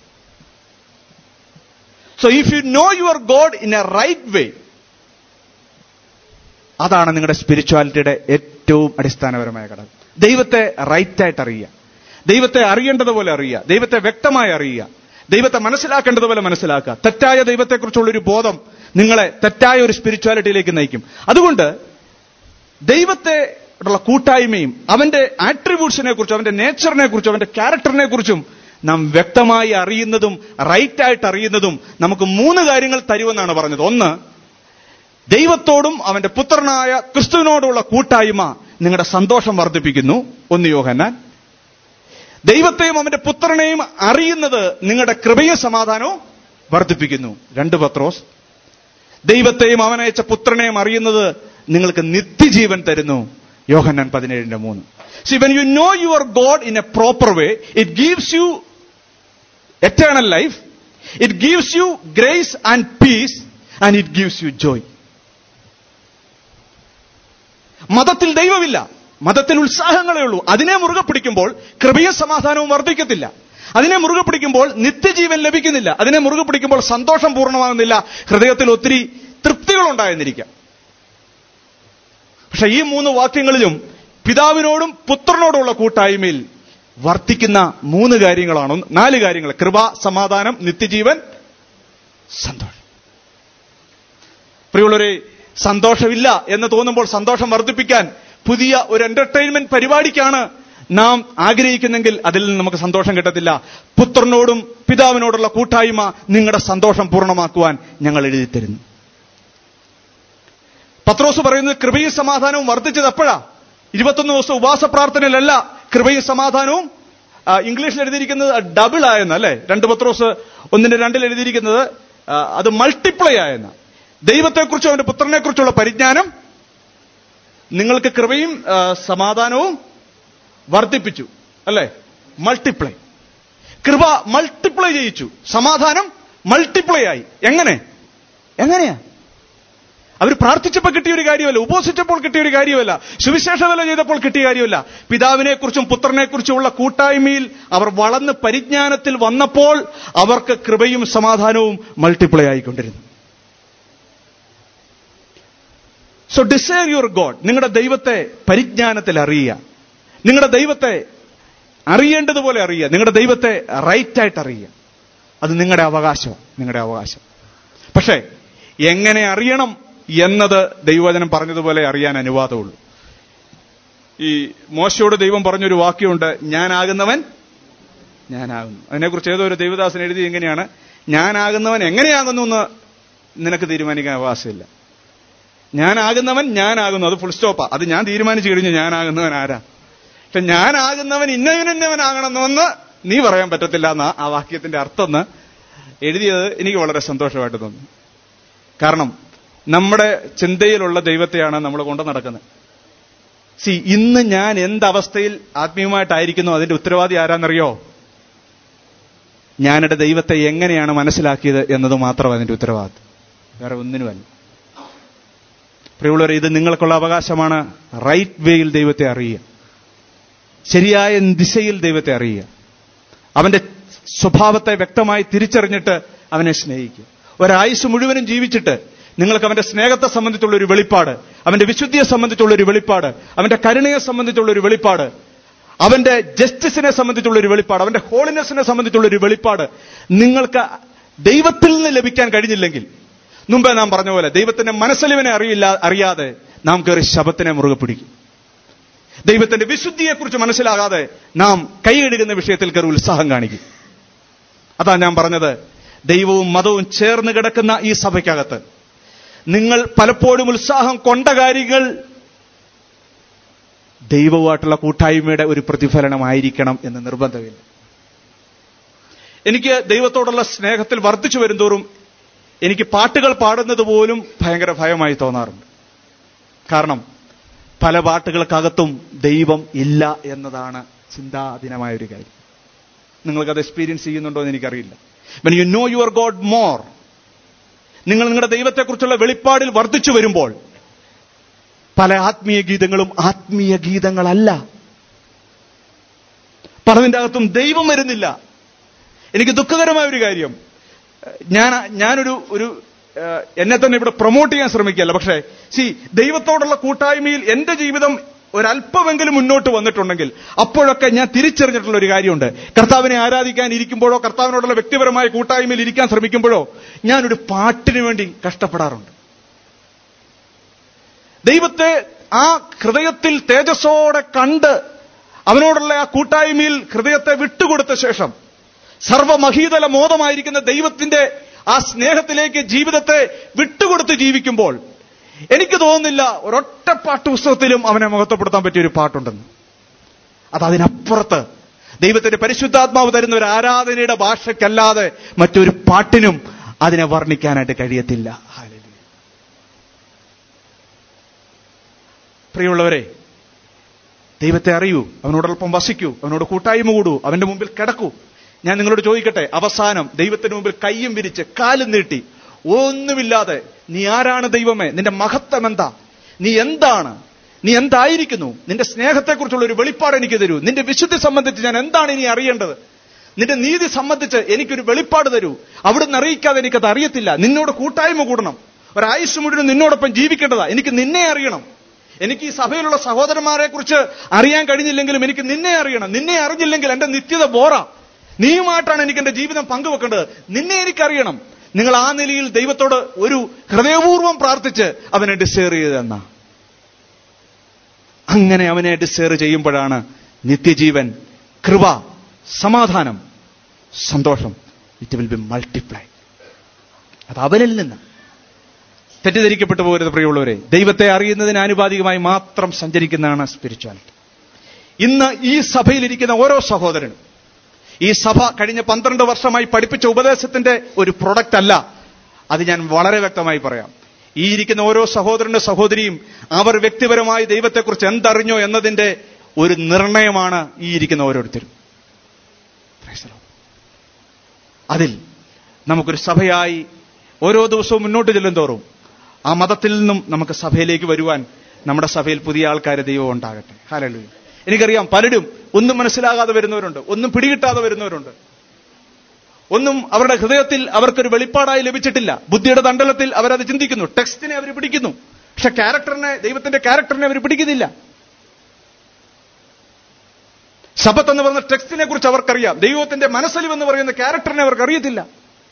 so if you know your God in a right way അതാണ് നിങ്ങളുടെ സ്പിരിച്വാലിറ്റിയുടെ ഏറ്റവും അടിസ്ഥാനപരമായ ഘടകം ദൈവത്തെ റൈറ്റായിട്ട് അറിയുക ദൈവത്തെ അറിയേണ്ടതുപോലെ അറിയുക ദൈവത്തെ വ്യക്തമായി അറിയുക ദൈവത്തെ മനസ്സിലാക്കേണ്ടതുപോലെ മനസ്സിലാക്കുക തെറ്റായ ദൈവത്തെക്കുറിച്ചുള്ള ഒരു ബോധം നിങ്ങളെ തെറ്റായ ഒരു സ്പിരിച്വാലിറ്റിയിലേക്ക് നയിക്കും അതുകൊണ്ട് ദൈവത്തെ ഉള്ള കൂട്ടായ്മയും അവന്റെ ആട്രിബ്യൂട്ട്സിനെ കുറിച്ചും അവന്റെ നേച്ചറിനെ കുറിച്ചും അവന്റെ ക്യാരക്ടറിനെ കുറിച്ചും നാം വ്യക്തമായി അറിയുന്നതും റൈറ്റായിട്ട് അറിയുന്നതും നമുക്ക് മൂന്ന് കാര്യങ്ങൾ തരുമെന്നാണ് പറഞ്ഞത് ഒന്ന് ദൈവത്തോടും അവന്റെ പുത്രനായ ക്രിസ്തുവിനോടുള്ള കൂട്ടായ്മ നിങ്ങളുടെ സന്തോഷം വർദ്ധിപ്പിക്കുന്നു ഒന്ന് യോഹന്നാൻ ദൈവത്തെയും അവന്റെ പുത്രനെയും അറിയുന്നത് നിങ്ങളുടെ കൃപയും സമാധാനവും വർദ്ധിപ്പിക്കുന്നു രണ്ട് പത്രോസ് ദൈവത്തെയും അവനയച്ച പുത്രനെയും അറിയുന്നത് നിങ്ങൾക്ക് നിത്യജീവൻ തരുന്നു യോഹന്നാൻ പതിനേഴിന്റെ മൂന്ന് see when you know your God in a proper way it gives you eternal life it gives you grace and peace and it gives you joy മതത്തിൽ ദൈവമില്ല മതത്തിൽ ഉത്സാഹങ്ങളേ ഉള്ളൂ അതിനെ മുറുകെ പിടിക്കുമ്പോൾ കൃപയും സമാധാനവും വർദ്ധിക്കത്തില്ല അതിനെ മുറുകെ പിടിക്കുമ്പോൾ നിത്യജീവൻ ലഭിക്കുന്നില്ല അതിനെ മുറുകെ പിടിക്കുമ്പോൾ സന്തോഷം പൂർണ്ണമാകുന്നില്ല ഹൃദയത്തിൽ ഒത്തിരി തൃപ്തികൾ ഉണ്ടായെന്നിരിക്കാം പക്ഷെ ഈ മൂന്ന് വാക്യങ്ങളിലും പിതാവിനോടും പുത്രനോടുള്ള കൂട്ടായ്മയിൽ വർത്തിക്കുന്ന മൂന്ന് കാര്യങ്ങളാണ് ഒന്ന് നാല് കാര്യങ്ങൾ കൃപ സമാധാനം നിത്യജീവൻ സന്തോഷം പ്രിയമുള്ളവരെ സന്തോഷമില്ല എന്ന് തോന്നുമ്പോൾ സന്തോഷം വർദ്ധിപ്പിക്കാൻ പുതിയ ഒരു എന്റർടൈൻമെന്റ് പരിപാടിക്കാണ് നാം ആഗ്രഹിക്കുന്നെങ്കിൽ അതിൽ നിന്ന് നമുക്ക് സന്തോഷം കിട്ടത്തില്ല പുത്രനോടും പിതാവിനോടുള്ള കൂട്ടായ്മ നിങ്ങളുടെ സന്തോഷം പൂർണ്ണമാക്കുവാൻ ഞങ്ങൾ എഴുതി തരുന്നു പത്രോസ് പറയുന്നത് കൃപയും സമാധാനവും വർദ്ധിച്ചത് എപ്പോഴാ ഇരുപത്തൊന്ന് ദിവസം ഉപവാസ പ്രാർത്ഥനയിലല്ല കൃപയും സമാധാനവും ആ, ഇംഗ്ലീഷിൽ എഴുതിയിരിക്കുന്നത് ഡബിൾ ആയെന്ന് അല്ലെ രണ്ട് പത്രോസ് ഒന്നിന്റെ രണ്ടിൽ എഴുതിയിരിക്കുന്നത് ആ, അത് മൾട്ടിപ്ലൈ ആയെന്ന ദൈവത്തെക്കുറിച്ചും അവന്റെ പുത്രനെക്കുറിച്ചുള്ള പരിജ്ഞാനം നിങ്ങൾക്ക് കൃപയും ആ, സമാധാനവും വർദ്ധിപ്പിച്ചു അല്ലെ മൾട്ടിപ്ലൈ കൃപ മൾട്ടിപ്ലൈ ചെയ്യിച്ചു സമാധാനം മൾട്ടിപ്ലൈ ആയി എങ്ങനെ എങ്ങനെയാ അവർ പ്രാർത്ഥിച്ചപ്പോൾ കിട്ടിയ ഒരു കാര്യമല്ല ഉപവസിച്ചപ്പോൾ കിട്ടിയ ഒരു കാര്യമല്ല സുവിശേഷ വില ചെയ്തപ്പോൾ കിട്ടിയ കാര്യമല്ല പിതാവിനെക്കുറിച്ചും പുത്രനെക്കുറിച്ചുമുള്ള കൂട്ടായ്മയിൽ അവർ വളർന്ന് പരിജ്ഞാനത്തിൽ വന്നപ്പോൾ അവർക്ക് കൃപയും സമാധാനവും മൾട്ടിപ്ലൈ ആയിക്കൊണ്ടിരുന്നു സോ ഡിസയർ യുവർ ഗോഡ് നിങ്ങളുടെ ദൈവത്തെ പരിജ്ഞാനത്തിൽ അറിയുക നിങ്ങളുടെ ദൈവത്തെ അറിയേണ്ടതുപോലെ അറിയുക നിങ്ങളുടെ ദൈവത്തെ റൈറ്റായിട്ട് അറിയുക അത് നിങ്ങളുടെ അവകാശം നിങ്ങളുടെ അവകാശം പക്ഷേ എങ്ങനെ അറിയണം എന്നത് ദൈവവചനം പറഞ്ഞതുപോലെ അറിയാൻ അനുവാദമുള്ളൂ ഈ മോശയോട് ദൈവം പറഞ്ഞൊരു വാക്യമുണ്ട് ഞാനാകുന്നവൻ ഞാനാകുന്നു അതിനെക്കുറിച്ച് ഏതോ ഒരു ദൈവദാസൻ എഴുതി എങ്ങനെയാണ് ഞാനാകുന്നവൻ എങ്ങനെയാകുന്നു എന്ന് നിനക്ക് തീരുമാനിക്കാൻ അവകാശമില്ല ഞാനാകുന്നവൻ ഞാനാകുന്നു അത് ഫുൾ സ്റ്റോപ്പാ അത് ഞാൻ തീരുമാനിച്ചു കഴിഞ്ഞു ഞാനാകുന്നവൻ ആരാ പക്ഷെ ഞാനാകുന്നവൻ ഇന്നവനെന്നവനാകണമെന്ന് നീ പറയാൻ പറ്റത്തില്ല എന്ന ആ വാക്യത്തിന്റെ അർത്ഥം എന്ന് എഴുതിയത് എനിക്ക് വളരെ സന്തോഷമായിട്ട് തോന്നി കാരണം നമ്മുടെ ചിന്തയിലുള്ള ദൈവത്തെയാണ് നമ്മൾ കൊണ്ടു നടക്കുന്നത് സി ഇന്ന് ഞാൻ എന്തവസ്ഥയിൽ ആത്മീയമായിട്ടായിരിക്കുന്നു അതിന്റെ ഉത്തരവാദി ആരാന്നറിയോ ഞാനെന്റെ ദൈവത്തെ എങ്ങനെയാണ് മനസ്സിലാക്കിയത് എന്നത് മാത്രം അതിന്റെ ഉത്തരവാദിത്വം വേറെ ഒന്നിനുമല്ല പ്രിയമുള്ളവരെ ഇത് നിങ്ങൾക്കുള്ള അവകാശമാണ് റൈറ്റ് വേയിൽ ദൈവത്തെ അറിയുക ശരിയായ ദിശയിൽ ദൈവത്തെ അറിയുക അവന്റെ സ്വഭാവത്തെ വ്യക്തമായി തിരിച്ചറിഞ്ഞിട്ട് അവനെ സ്നേഹിക്കുക ഒരായുസ് മുഴുവനും ജീവിച്ചിട്ട് നിങ്ങൾക്ക് അവന്റെ സ്നേഹത്തെ സംബന്ധിച്ചുള്ള ഒരു വെളിപ്പാട് അവന്റെ വിശുദ്ധിയെ സംബന്ധിച്ചുള്ള ഒരു വെളിപ്പാട് അവന്റെ കരുണയെ സംബന്ധിച്ചുള്ള ഒരു വെളിപ്പാട് അവന്റെ ജസ്റ്റിസിനെ സംബന്ധിച്ചുള്ള ഒരു വെളിപ്പാട് അവന്റെ ഹോളിനെസിനെ സംബന്ധിച്ചുള്ള ഒരു വെളിപ്പാട് നിങ്ങൾക്ക് ദൈവത്തിൽ നിന്ന് ലഭിക്കാൻ കഴിഞ്ഞില്ലെങ്കിൽ മുമ്പേ നാം പറഞ്ഞ പോലെ ദൈവത്തിന്റെ മനസ്സലിവിനെ അറിയില്ല അറിയാതെ നാം കയറി ശബത്തിനെ മുറുകെ പിടിക്കും ദൈവത്തിന്റെ വിശുദ്ധിയെക്കുറിച്ച് മനസ്സിലാകാതെ നാം കൈയെടുക്കുന്ന വിഷയത്തിൽ കയറി ഉത്സാഹം കാണിക്കും അതാ ഞാൻ പറഞ്ഞത് ദൈവവും മതവും ചേർന്ന് കിടക്കുന്ന ഈ സഭയ്ക്കകത്ത് നിങ്ങൾ പലപ്പോഴും ഉത്സാഹം കൊണ്ട കാര്യങ്ങൾ ദൈവവുമായിട്ടുള്ള കൂട്ടായ്മയുടെ ഒരു പ്രതിഫലനമായിരിക്കണം എന്ന് നിർബന്ധമില്ല എനിക്ക് ദൈവത്തോടുള്ള സ്നേഹത്തിൽ വർദ്ധിച്ചു വരുന്തോറും എനിക്ക് പാട്ടുകൾ പാടുന്നത് പോലും ഭയങ്കര ഭയമായി തോന്നാറുണ്ട് കാരണം പല പാട്ടുകൾക്കകത്തും ദൈവം ഇല്ല എന്നതാണ് ചിന്താധീനമായ ഒരു കാര്യം നിങ്ങൾക്കത് എക്സ്പീരിയൻസ് ചെയ്യുന്നുണ്ടോ എന്ന് എനിക്കറിയില്ല when you know your God more നിങ്ങൾ നിങ്ങളുടെ ദൈവത്തെക്കുറിച്ചുള്ള വെളിപ്പാടിൽ വർദ്ധിച്ചു വരുമ്പോൾ പല ആത്മീയ ഗീതങ്ങളും ആത്മീയ ഗീതങ്ങളല്ല പലതിൻ്റെ അകത്തും ദൈവം വരുന്നില്ല എനിക്ക് ദുഃഖകരമായ ഒരു കാര്യം ഞാൻ ഞാനൊരു ഒരു ഏഹ്, എന്നെ തന്നെ ഇവിടെ പ്രൊമോട്ട് ചെയ്യാൻ ശ്രമിക്കുകയല്ല പക്ഷേ സി ദൈവത്തോടുള്ള കൂട്ടായ്മയിൽ എന്റെ ജീവിതം ഒരല്പമെങ്കിലും മുന്നോട്ട് വന്നിട്ടുണ്ടെങ്കിൽ അപ്പോഴൊക്കെ ഞാൻ തിരിച്ചറിഞ്ഞിട്ടുള്ള ഒരു കാര്യമുണ്ട് കർത്താവിനെ ആരാധിക്കാൻ ഇരിക്കുമ്പോഴോ കർത്താവിനോടുള്ള വ്യക്തിപരമായ കൂട്ടായ്മയിൽ ഇരിക്കാൻ ശ്രമിക്കുമ്പോഴോ ഞാനൊരു പാട്ടിന് വേണ്ടി കഷ്ടപ്പെടാറുണ്ട് ദൈവത്തെ ആ ഹൃദയത്തിൽ തേജസ്സോടെ കണ്ട് അവനോടുള്ള ആ കൂട്ടായ്മയിൽ ഹൃദയത്തെ വിട്ടുകൊടുത്ത ശേഷം സർവമഹീതല മോദമായിരിക്കുന്ന ദൈവത്തിന്റെ ആ സ്നേഹത്തിലേക്ക് ജീവിതത്തെ വിട്ടുകൊടുത്ത് ജീവിക്കുമ്പോൾ എനിക്ക് തോന്നുന്നില്ല ഒരൊറ്റ പാട്ട് പുസ്തകത്തിലും അവനെ മഹത്വപ്പെടുത്താൻ പറ്റിയ ഒരു പാട്ടുണ്ടെന്ന് അത് അതിനപ്പുറത്ത് ദൈവത്തിന്റെ പരിശുദ്ധാത്മാവ് തരുന്ന ഒരു ആരാധനയുടെ ഭാഷയ്ക്കല്ലാതെ മറ്റൊരു പാട്ടിനും അതിനെ വർണ്ണിക്കാനായിട്ട് കഴിയത്തില്ല ഹല്ലേലൂയ. പ്രിയമുള്ളവരെ ദൈവത്തെ അറിയൂ അവനോടൊപ്പം വസിക്കൂ അവനോട് കൂട്ടായ്മ കൂടൂ അവന്റെ മുമ്പിൽ കിടക്കൂ ഞാൻ നിങ്ങളോട് ചോദിക്കട്ടെ അവസാനം ദൈവത്തിന് മുമ്പിൽ കയ്യും വിരിച്ച് കാലും നീട്ടി ഒന്നുമില്ലാതെ നീ ആരാണ് ദൈവമേ നിന്റെ മഹത്വം എന്താ നീ എന്താണ് നീ എന്തായിരിക്കുന്നു നിന്റെ സ്നേഹത്തെക്കുറിച്ചുള്ള ഒരു വെളിപ്പാട് എനിക്ക് തരൂ നിന്റെ വിശുദ്ധി സംബന്ധിച്ച് ഞാൻ എന്താണ് ഇനി അറിയേണ്ടത് നിന്റെ നീതി സംബന്ധിച്ച് എനിക്കൊരു വെളിപ്പാട് തരൂ അവിടുന്ന് അറിയിക്കാതെ എനിക്കത് അറിയത്തില്ല നിന്നോട് കൂട്ടായ്മ കൂടണം ഒരായുസ് മുഴുവൻ നിന്നോടൊപ്പം ജീവിക്കേണ്ടതാ എനിക്ക് നിന്നെ അറിയണം എനിക്ക് ഈ സഭയിലുള്ള സഹോദരന്മാരെ കുറിച്ച് അറിയാൻ കഴിഞ്ഞില്ലെങ്കിലും എനിക്ക് നിന്നെ അറിയണം നിന്നെ അറിഞ്ഞില്ലെങ്കിൽ എന്റെ നിത്യത ബോറ നീയുമായിട്ടാണ് എനിക്ക് എന്റെ ജീവിതം പങ്കുവെക്കേണ്ടത് നിന്നെ എനിക്കറിയണം നിങ്ങൾ ആ നിലയിൽ ദൈവത്തോട് ഒരു ഹൃദയപൂർവ്വം പ്രാർത്ഥിച്ച് അവനെ ഡിസേർ ചെയ്തെന്ന അങ്ങനെ അവനെ ഡിസേർ ചെയ്യുമ്പോഴാണ് നിത്യജീവൻ കൃപ സമാധാനം സന്തോഷം ഇറ്റ് വിൽ ബി മൾട്ടിപ്ലൈ അത് അവനിൽ നിന്ന് തെറ്റിദ്ധരിക്കപ്പെട്ടു പോകരുത് പ്രിയമുള്ളവരെ ദൈവത്തെ അറിയുന്നതിന് ആനുപാതികമായി മാത്രം സഞ്ചരിക്കുന്നതാണ് സ്പിരിച്വാലിറ്റി ഇന്ന് ഈ സഭയിലിരിക്കുന്ന ഓരോ സഹോദരനും ഈ സഭ കഴിഞ്ഞ പന്ത്രണ്ട് വർഷമായി പഠിപ്പിച്ച ഉപദേശത്തിന്റെ ഒരു പ്രൊഡക്റ്റ് അല്ല അത് ഞാൻ വളരെ വ്യക്തമായി പറയാം ഈ ഇരിക്കുന്ന ഓരോ സഹോദരന്റെ സഹോദരിയും അവർ വ്യക്തിപരമായി ദൈവത്തെക്കുറിച്ച് എന്തറിഞ്ഞോ എന്നതിന്റെ ഒരു നിർണയമാണ് ഈ ഇരിക്കുന്ന ഓരോരുത്തരും Praise the Lord. അതിൽ നമുക്കൊരു സഭയായി ഓരോ ദിവസവും മുന്നോട്ട് ചെല്ലും തോറും ആ മതത്തിൽ നിന്നും നമുക്ക് സഭയിലേക്ക് വരുവാൻ നമ്മുടെ സഭയിൽ പുതിയ ആൾക്കാരെ ദൈവം ഉണ്ടാകട്ടെ ഹാലലൂയ എനിക്കറിയാം പലരും ഒന്നും മനസ്സിലാകാതെ വരുന്നവരുണ്ട് ഒന്നും പിടികിട്ടാതെ വരുന്നവരുണ്ട് ഒന്നും അവരുടെ ഹൃദയത്തിൽ അവർക്കൊരു വെളിപ്പാടായി ലഭിച്ചിട്ടില്ല ബുദ്ധിയുടെ തണ്ടലത്തിൽ അവരത് ചിന്തിക്കുന്നു ടെക്സ്റ്റിനെ അവർ പിടിക്കുന്നു പക്ഷെ ക്യാരക്ടറിനെ ദൈവത്തിന്റെ ക്യാരക്ടറിനെ അവർ പിടിക്കുന്നില്ല ശബത്ത് എന്ന് പറയുന്ന ടെക്സ്റ്റിനെ കുറിച്ച് അവർക്കറിയാം ദൈവത്തിന്റെ മനസ്സലിവെന്ന് പറയുന്ന ക്യാരക്ടറിനെ അവർക്ക് അറിയത്തില്ല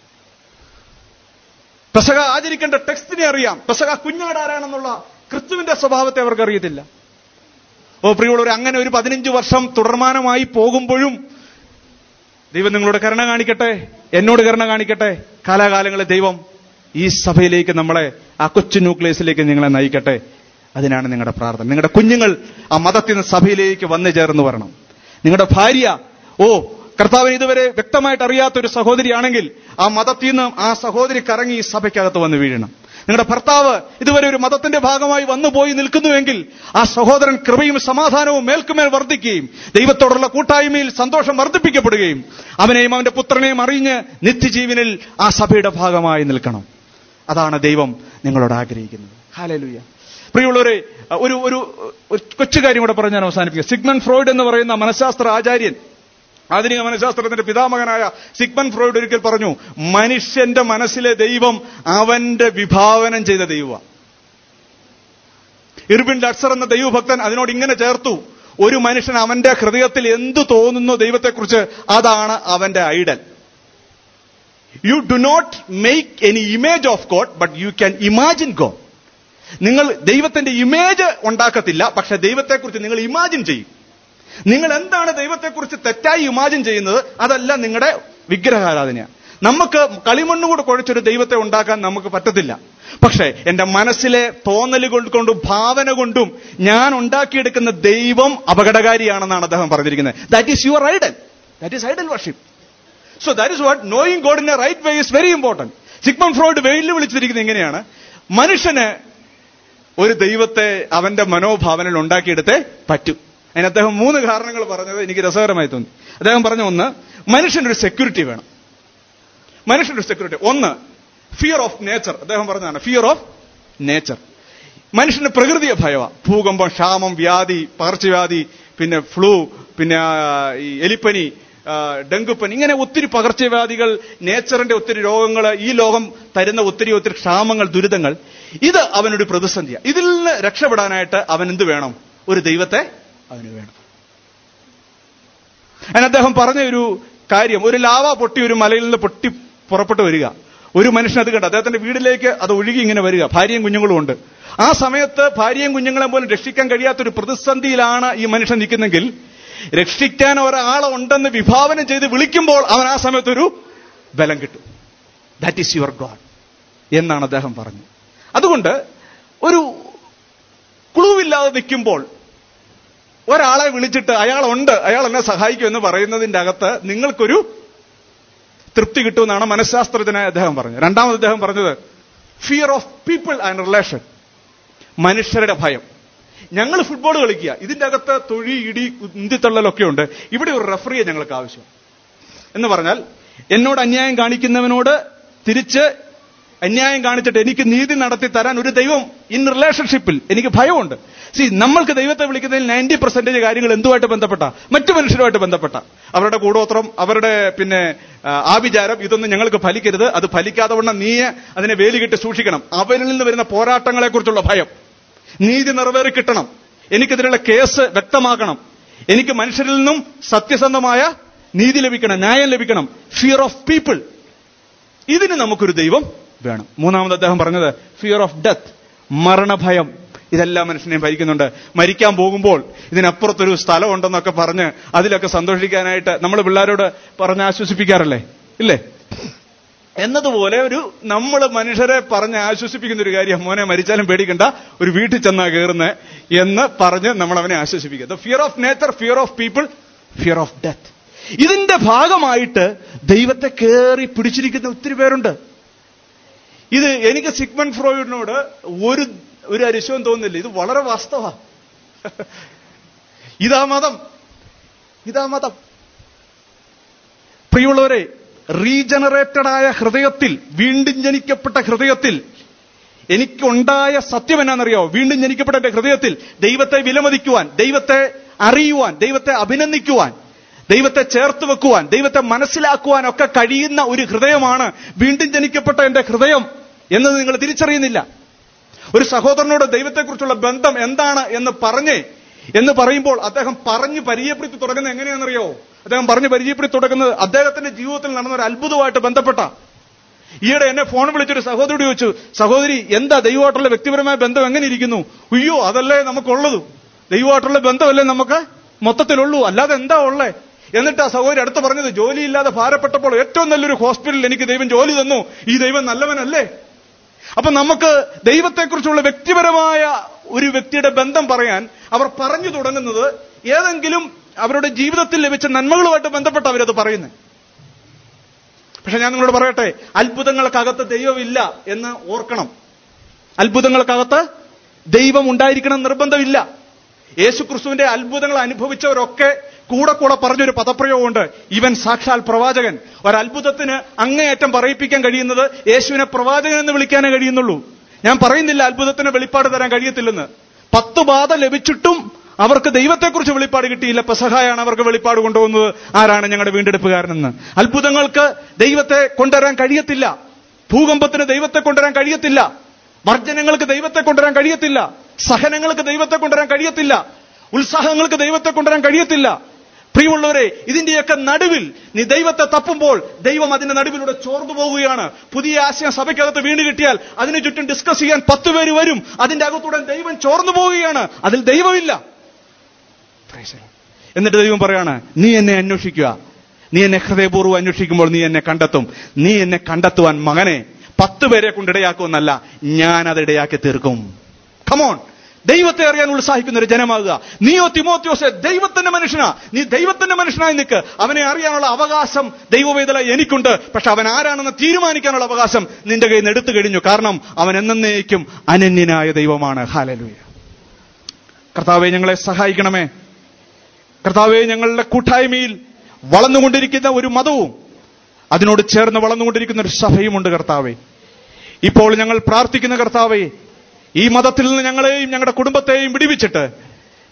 പെസക ആചരിക്കേണ്ട ടെക്സ്റ്റിനെ അറിയാം പെസക കുഞ്ഞാടാരാണെന്നുള്ള ക്രിസ്തുവിന്റെ സ്വഭാവത്തെ അവർക്ക് അറിയത്തില്ല ഓ പ്രിയമുള്ളവർ അങ്ങനെ ഒരു പതിനഞ്ച് വർഷം തുടർമാനമായി പോകുമ്പോഴും ദൈവം നിങ്ങളോട് കരുണ കാണിക്കട്ടെ എന്നോട് കരുണ കാണിക്കട്ടെ കാലാകാലങ്ങളിൽ ദൈവം ഈ സഭയിലേക്ക് നമ്മളെ ആ കൊച്ചു ന്യൂക്ലിയസിലേക്ക് നിങ്ങളെ നയിക്കട്ടെ അതിനാണ് നിങ്ങളുടെ പ്രാർത്ഥന നിങ്ങളുടെ കുഞ്ഞുങ്ങൾ ആ മതത്തിൽ നിന്ന് സഭയിലേക്ക് വന്നു ചേർന്ന് വരണം നിങ്ങളുടെ ഭാര്യ ഓ കർത്താവിന് ഇതുവരെ വ്യക്തമായിട്ട് അറിയാത്ത ഒരു സഹോദരിയാണെങ്കിൽ ആ മതത്തിൽ നിന്ന് ആ സഹോദരി കറങ്ങി ഈ സഭയ്ക്കകത്ത് വന്ന് വീഴണം നിങ്ങളുടെ ഭർത്താവ് ഇതുവരെ ഒരു മതത്തിന്റെ ഭാഗമായി വന്നു പോയി നിൽക്കുന്നുവെങ്കിൽ ആ സഹോദരൻ കൃപയും സമാധാനവും മേൽക്കുമേൽ വർദ്ധിക്കുകയും ദൈവത്തോടുള്ള കൂട്ടായ്മയിൽ സന്തോഷം വർദ്ധിപ്പിക്കപ്പെടുകയും അവനെയും അവന്റെ പുത്രനെയും അറിഞ്ഞ് നിത്യജീവനിൽ ആ സഭയുടെ ഭാഗമായി നിൽക്കണം അതാണ് ദൈവം നിങ്ങളോട് ആഗ്രഹിക്കുന്നത് ഹാലലുയ്യ പ്രിയമുള്ളവരെ ഒരു ഒരു ഒരു കൊച്ചു കാര്യം കൂടെ പറഞ്ഞ് ഞാൻ അവസാനിപ്പിക്കുക സിഗ്മൻ ഫ്രോയിഡ് എന്ന് പറയുന്ന മനഃശാസ്ത്ര ആചാര്യൻ ആധുനിക മനഃശാസ്ത്രത്തിന്റെ പിതാമകനായ സിഗ്മൻ ഫ്രോയിഡ് ഒരിക്കൽ പറഞ്ഞു മനുഷ്യന്റെ മനസ്സിലെ ദൈവം അവന്റെ വിഭാവനം ചെയ്ത ദൈവമാണ് ഇർബിൻ ലക്സർ എന്ന ദൈവഭക്തൻ അതിനോട് ഇങ്ങനെ ചേർത്തു ഒരു മനുഷ്യൻ അവന്റെ ഹൃദയത്തിൽ എന്തു തോന്നുന്നു ദൈവത്തെക്കുറിച്ച് അതാണ് അവന്റെ idol you do not make any image of God but you can imagine God നിങ്ങൾ ദൈവത്തിന്റെ ഇമേജ് ഉണ്ടാക്കത്തില്ല പക്ഷെ ദൈവത്തെക്കുറിച്ച് നിങ്ങൾ ഇമാജിൻ ചെയ്യും നിങ്ങൾ എന്താണ് ദൈവത്തെക്കുറിച്ച് തെറ്റായി ഇമാജിൻ ചെയ്യുന്നത് അതല്ല നിങ്ങളുടെ വിഗ്രഹാരാധനയാണ് നമുക്ക് കളിമണ്ണുകൂടെ കുഴച്ചൊരു ദൈവത്തെ ഉണ്ടാക്കാൻ നമുക്ക് പറ്റത്തില്ല പക്ഷേ എന്റെ മനസ്സിലെ തോന്നലുകൾ കൊണ്ടും ഭാവന കൊണ്ടും ഞാൻ ഉണ്ടാക്കിയെടുക്കുന്ന ദൈവം അപകടകാരിയാണെന്നാണ് അദ്ദേഹം പറഞ്ഞിരിക്കുന്നത് that is your idol that is idol worship so that is what knowing God in a right way is very important Sigmund Freud വെയിലിൽ വിളിച്ചിരിക്കുന്നത് എങ്ങനെയാണ് മനുഷ്യന് ഒരു ദൈവത്തെ അവന്റെ മനോഭാവനയിൽ ഉണ്ടാക്കിയെടുത്തേ പറ്റൂ അതിന് അദ്ദേഹം മൂന്ന് കാരണങ്ങൾ പറഞ്ഞത് എനിക്ക് രസകരമായി തോന്നി അദ്ദേഹം പറഞ്ഞ ഒന്ന് മനുഷ്യനൊരു സെക്യൂരിറ്റി വേണം മനുഷ്യന്റെ സെക്യൂരിറ്റി ഒന്ന് ഫിയർ ഓഫ് നേച്ചർ അദ്ദേഹം പറഞ്ഞതാണ് ഫിയർ ഓഫ് നേച്ചർ മനുഷ്യന് പ്രകൃതിയെ ഭയമാണ് ഭൂകമ്പം ക്ഷാമം വ്യാധി പകർച്ചവ്യാധി പിന്നെ ഫ്ലൂ പിന്നെ ആ, ഈ എലിപ്പനി ആ, ഡെങ്കുപ്പൻ ഇങ്ങനെ ഒത്തിരി പകർച്ചവ്യാധികൾ നേച്ചറിന്റെ ഒത്തിരി രോഗങ്ങൾ ഈ ലോകം തരുന്ന ഒത്തിരി ഒത്തിരി ക്ഷാമങ്ങൾ ദുരിതങ്ങൾ ഇത് അവനൊരു പ്രതിസന്ധിയാണ് ഇതിൽ നിന്ന് രക്ഷപ്പെടാനായിട്ട് അവൻ എന്ത് വേണം ഒരു ദൈവത്തെ അവന് വേണം അതിന് അദ്ദേഹം പറഞ്ഞ ഒരു കാര്യം ഒരു ലാവ പൊട്ടി ഒരു മലയിൽ നിന്ന് പൊട്ടി പുറപ്പെട്ടു വരിക ഒരു മനുഷ്യൻ അത് കണ്ട് അദ്ദേഹത്തിന്റെ വീട്ടിലേക്ക് അത് ഒഴുകി ഇങ്ങനെ വരിക ഭാര്യയും കുഞ്ഞുങ്ങളും ഉണ്ട് ആ സമയത്ത് ഭാര്യയും കുഞ്ഞുങ്ങളെ പോലും രക്ഷിക്കാൻ കഴിയാത്തൊരു പ്രതിസന്ധിയിലാണ് ഈ മനുഷ്യൻ നിൽക്കുന്നെങ്കിൽ രക്ഷിക്കാൻ ഒരാളുണ്ടെന്ന് വിഭാവനം ചെയ്ത് വിളിക്കുമ്പോൾ അവൻ ആ സമയത്ത് ഒരു ബലം കിട്ടും ദാറ്റ് ഈസ് യുവർ ഗോഡ് എന്നാണ് അദ്ദേഹം പറഞ്ഞത് അതുകൊണ്ട് ഒരു ക്ലൂവില്ലാതെ നിൽക്കുമ്പോൾ ഒരാളെ വിളിച്ചിട്ട് അയാളുണ്ട് അയാൾ എന്നെ സഹായിക്കും എന്ന് പറയുന്നതിന്റെ അകത്ത് നിങ്ങൾക്കൊരു തൃപ്തി കിട്ടുമെന്നാണ് മനഃശാസ്ത്രജ്ഞനായ അദ്ദേഹം പറഞ്ഞത് രണ്ടാമത് അദ്ദേഹം പറഞ്ഞത് fear of people and relation മനുഷ്യരുടെ ഭയം ഞങ്ങൾ ഫുട്ബോൾ കളിക്കുക ഇതിന്റെ അകത്ത് തൊഴി ഇടി ഉന്തിത്തള്ളലൊക്കെ ഉണ്ട് ഇവിടെ ഒരു റെഫറിയെ ഞങ്ങൾക്ക് ആവശ്യം എന്ന് പറഞ്ഞാൽ എന്നോട് അന്യായം കാണിക്കുന്നവനോട് തിരിച്ച് അന്യായം കാണിച്ചിട്ട് എനിക്ക് നീതി നടത്തി തരാൻ ഒരു ദൈവം ഇൻ റിലേഷൻഷിപ്പിൽ എനിക്ക് ഭയമുണ്ട് സി നമ്മൾക്ക് ദൈവത്തെ വിളിക്കുന്നതിൽ നയൻറ്റി പെർസെന്റേജ് കാര്യങ്ങൾ എന്തുമായിട്ട് ബന്ധപ്പെട്ട മറ്റു മനുഷ്യരുമായിട്ട് ബന്ധപ്പെട്ട അവരുടെ കൂടോത്രം അവരുടെ പിന്നെ ആ, ആഭിചാരം ഇതൊന്നും ഞങ്ങൾക്ക് ഫലിക്കരുത് അത് ഫലിക്കാതെ വണ്ണം നീ അതിനെ വേലി കെട്ടി സൂക്ഷിക്കണം അവരിൽ നിന്ന് വരുന്ന പോരാട്ടങ്ങളെക്കുറിച്ചുള്ള ഭയം നീതി നിറവേറി കിട്ടണം എനിക്കെതിരെയുള്ള കേസ് വ്യക്തമാക്കണം എനിക്ക് മനുഷ്യരിൽ നിന്നും സത്യസന്ധമായ നീതി ലഭിക്കണം ന്യായം ലഭിക്കണം ഫിയർ ഓഫ് പീപ്പിൾ ഇതിന് നമുക്കൊരു ദൈവം വേണം മൂന്നാമത് അദ്ദേഹം പറഞ്ഞത് ഫിയർ ഓഫ് ഡെത്ത് മരണഭയം ഇതെല്ലാം മനുഷ്യനെയും ഭരിക്കുന്നുണ്ട് മരിക്കാൻ പോകുമ്പോൾ ഇതിനപ്പുറത്തൊരു സ്ഥലമുണ്ടെന്നൊക്കെ പറഞ്ഞ് അതിലൊക്കെ സന്തോഷിക്കാനായിട്ട് നമ്മൾ പിള്ളേരോട് പറഞ്ഞ് ആശ്വസിപ്പിക്കാറല്ലേ ഇല്ലേ എന്നതുപോലെ ഒരു നമ്മൾ മനുഷ്യരെ പറഞ്ഞ് ആശ്വസിപ്പിക്കുന്ന ഒരു കാര്യം മോനെ മരിച്ചാലും പേടിക്കണ്ട ഒരു വീട്ടിൽ ചെന്നാ കയറുന്നത് എന്ന് പറഞ്ഞ് നമ്മൾ അവനെ ആശ്വസിപ്പിക്കുക fear of nature fear of people fear of death ഇതിന്റെ ഭാഗമായിട്ട് ദൈവത്തെ കയറി പിടിച്ചിരിക്കുന്ന ഒത്തിരി പേരുണ്ട് ഇത് എനിക്ക് സിഗ്മൺ ഫ്രോയിഡിനോട് ഒരു ഒരു അരിശവും തോന്നുന്നില്ല ഇത് വളരെ വാസ്തവ ഇതാ മതം ഇതാ മതം പ്രിയമുള്ളവരെ റീജനറേറ്റഡ് ആയ ഹൃദയത്തിൽ വീണ്ടും ജനിക്കപ്പെട്ട ഹൃദയത്തിൽ എനിക്കുണ്ടായ സത്യം എന്നാണെന്നറിയോ വീണ്ടും ജനിക്കപ്പെട്ട എന്റെ ഹൃദയത്തിൽ ദൈവത്തെ വിലമതിക്കുവാൻ ദൈവത്തെ അറിയുവാൻ ദൈവത്തെ അഭിനന്ദിക്കുവാൻ ദൈവത്തെ ചേർത്ത് വെക്കുവാൻ ദൈവത്തെ മനസ്സിലാക്കുവാൻ ഒക്കെ കഴിയുന്ന ഒരു ഹൃദയമാണ് വീണ്ടും ജനിക്കപ്പെട്ട എന്റെ ഹൃദയം എന്നത് നിങ്ങൾ തിരിച്ചറിയുന്നില്ല ഒരു സഹോദരനോട് ദൈവത്തെക്കുറിച്ചുള്ള ബന്ധം എന്താണ് എന്ന് പറഞ്ഞേ എന്ന് പറയുമ്പോൾ അദ്ദേഹം പറഞ്ഞു പരിചയപ്പെടുത്തി തുടങ്ങുന്നത് എങ്ങനെയാണെന്നറിയോ അദ്ദേഹം പറഞ്ഞു പരിചയപ്പെടുത്തി തുടങ്ങുന്നത് അദ്ദേഹത്തിന്റെ ജീവിതത്തിൽ നടന്ന ഒരു അത്ഭുതമായിട്ട് ബന്ധപ്പെട്ട ഈയിടെ എന്നെ ഫോൺ വിളിച്ചൊരു സഹോദരി ചോദിച്ചു സഹോദരി എന്താ ദൈവമായിട്ടുള്ള വ്യക്തിപരമായ ബന്ധം എങ്ങനെ ഇരിക്കുന്നു അയ്യോ അതല്ലേ നമുക്കുള്ളത് ദൈവമായിട്ടുള്ള ബന്ധമല്ലേ നമുക്ക് മൊത്തത്തിലുള്ളൂ അല്ലാതെ എന്താ ഉള്ളേ എന്നിട്ട് ആ സഹോദരി അടുത്ത് പറഞ്ഞത് ജോലിയില്ലാതെ ഭാരപ്പെട്ടപ്പോൾ ഏറ്റവും നല്ലൊരു ഹോസ്പിറ്റലിൽ എനിക്ക് ദൈവം ജോലി തന്നു ഈ ദൈവം നല്ലവനല്ലേ അപ്പൊ നമുക്ക് ദൈവത്തെക്കുറിച്ചുള്ള വ്യക്തിപരമായ ഒരു വ്യക്തിയുടെ ബന്ധം പറയാൻ അവർ പറഞ്ഞു തുടങ്ങുന്നത് ഏതെങ്കിലും അവരുടെ ജീവിതത്തിൽ ലഭിച്ച നന്മകളുമായിട്ട് ബന്ധപ്പെട്ട് അവരത് പറയുന്നത് പക്ഷെ ഞാൻ നിങ്ങളോട് പറയട്ടെ അത്ഭുതങ്ങൾക്കകത്ത് ദൈവമില്ല എന്ന് ഓർക്കണം അത്ഭുതങ്ങൾക്കകത്ത് ദൈവം ഉണ്ടായിരിക്കണം നിർബന്ധമില്ല യേശു ക്രിസ്തുവിന്റെ അത്ഭുതങ്ങൾ അനുഭവിച്ചവരൊക്കെ കൂടെ കൂടെ പറഞ്ഞൊരു പദപ്രയോഗമുണ്ട് ഇവൻ സാക്ഷാൽ പ്രവാചകൻ ഒരത്ഭുതത്തിന് അങ്ങേയറ്റം പറയിപ്പിക്കാൻ കഴിയുന്നത് യേശുവിനെ പ്രവാചകൻ എന്ന് വിളിക്കാനേ കഴിയുന്നുള്ളൂ ഞാൻ പറയുന്നില്ല അത്ഭുതത്തിന് വെളിപ്പാട് തരാൻ കഴിയത്തില്ലെന്ന് പത്ത് ബാധ ലഭിച്ചിട്ടും അവർക്ക് ദൈവത്തെക്കുറിച്ച് വെളിപ്പാട് കിട്ടിയില്ല പെസഹായാണ് അവർക്ക് വെളിപ്പാട് കൊണ്ടുവന്നത് ആരാണ് ഞങ്ങളുടെ വീണ്ടെടുപ്പുകാരനെന്ന് അത്ഭുതങ്ങൾക്ക് ദൈവത്തെ കൊണ്ടുവരാൻ കഴിയത്തില്ല ഭൂകമ്പത്തിന് ദൈവത്തെ കൊണ്ടുവരാൻ കഴിയത്തില്ല വർജനങ്ങൾക്ക് ദൈവത്തെ കൊണ്ടുവരാൻ കഴിയത്തില്ല സഹനങ്ങൾക്ക് ദൈവത്തെ കൊണ്ടുവരാൻ കഴിയത്തില്ല ഉത്സാഹങ്ങൾക്ക് ദൈവത്തെ കൊണ്ടുവരാൻ കഴിയത്തില്ല പ്രിയമുള്ളവരെ ഇതിന്റെയൊക്കെ നടുവിൽ നീ ദൈവത്തെ തപ്പുമ്പോൾ ദൈവം അതിന്റെ നടുവിലൂടെ ചോർന്നു പോവുകയാണ് പുതിയ ആശയം സഭയ്ക്കകത്ത് വീണ് കിട്ടിയാൽ അതിന് ചുറ്റും ഡിസ്കസ് ചെയ്യാൻ പത്ത് പേര് വരും അതിന്റെ അകത്തൂടെ ദൈവം ചോർന്നു പോവുകയാണ് അതിൽ ദൈവമില്ല Praise the Lord. എന്നിട്ട് ദൈവം പറയാണ് നീ എന്നെ അന്വേഷിക്കുക നീ എന്നെ ഹൃദയപൂർവ്വം അന്വേഷിക്കുമ്പോൾ നീ എന്നെ കണ്ടെത്തും നീ എന്നെ കണ്ടെത്തുവാൻ മകനെ പത്ത് പേരെ കൊണ്ട് ഇടയാക്കുമെന്നല്ല ഞാൻ അത് ഇടയാക്കി തീർക്കും കമോൺ ദൈവത്തെ അറിയാൻ ഉത്സാഹിക്കുന്ന ഒരു ജനമാകുക നീയോ തിമോത്യോസെ ദൈവത്തിന്റെ മനുഷ്യനാ നീ ദൈവത്തിന്റെ മനുഷ്യനായി നിൽക്ക് അവനെ അറിയാനുള്ള അവകാശം ദൈവവേദല എനിക്കുണ്ട് പക്ഷെ അവൻ ആരാണെന്ന് തീരുമാനിക്കാനുള്ള അവകാശം നിന്റെ കയ്യിൽ നിന്ന് എടുത്തു കഴിഞ്ഞു കാരണം അവൻ എന്നേക്കും അനന്യനായ ദൈവമാണ് ഹാലലൂയ കർത്താവെ ഞങ്ങളെ സഹായിക്കണമേ കർത്താവെ ഞങ്ങളുടെ കൂട്ടായ്മയിൽ വളർന്നുകൊണ്ടിരിക്കുന്ന ഒരു മതവും അതിനോട് ചേർന്ന് വളർന്നുകൊണ്ടിരിക്കുന്ന ഒരു സഭയുമുണ്ട് കർത്താവെ ഇപ്പോൾ ഞങ്ങൾ പ്രാർത്ഥിക്കുന്ന കർത്താവെ ഈ മതത്തിൽ നിന്ന് ഞങ്ങളെയും ഞങ്ങളുടെ കുടുംബത്തെയും വിടിവിച്ചിട്ട്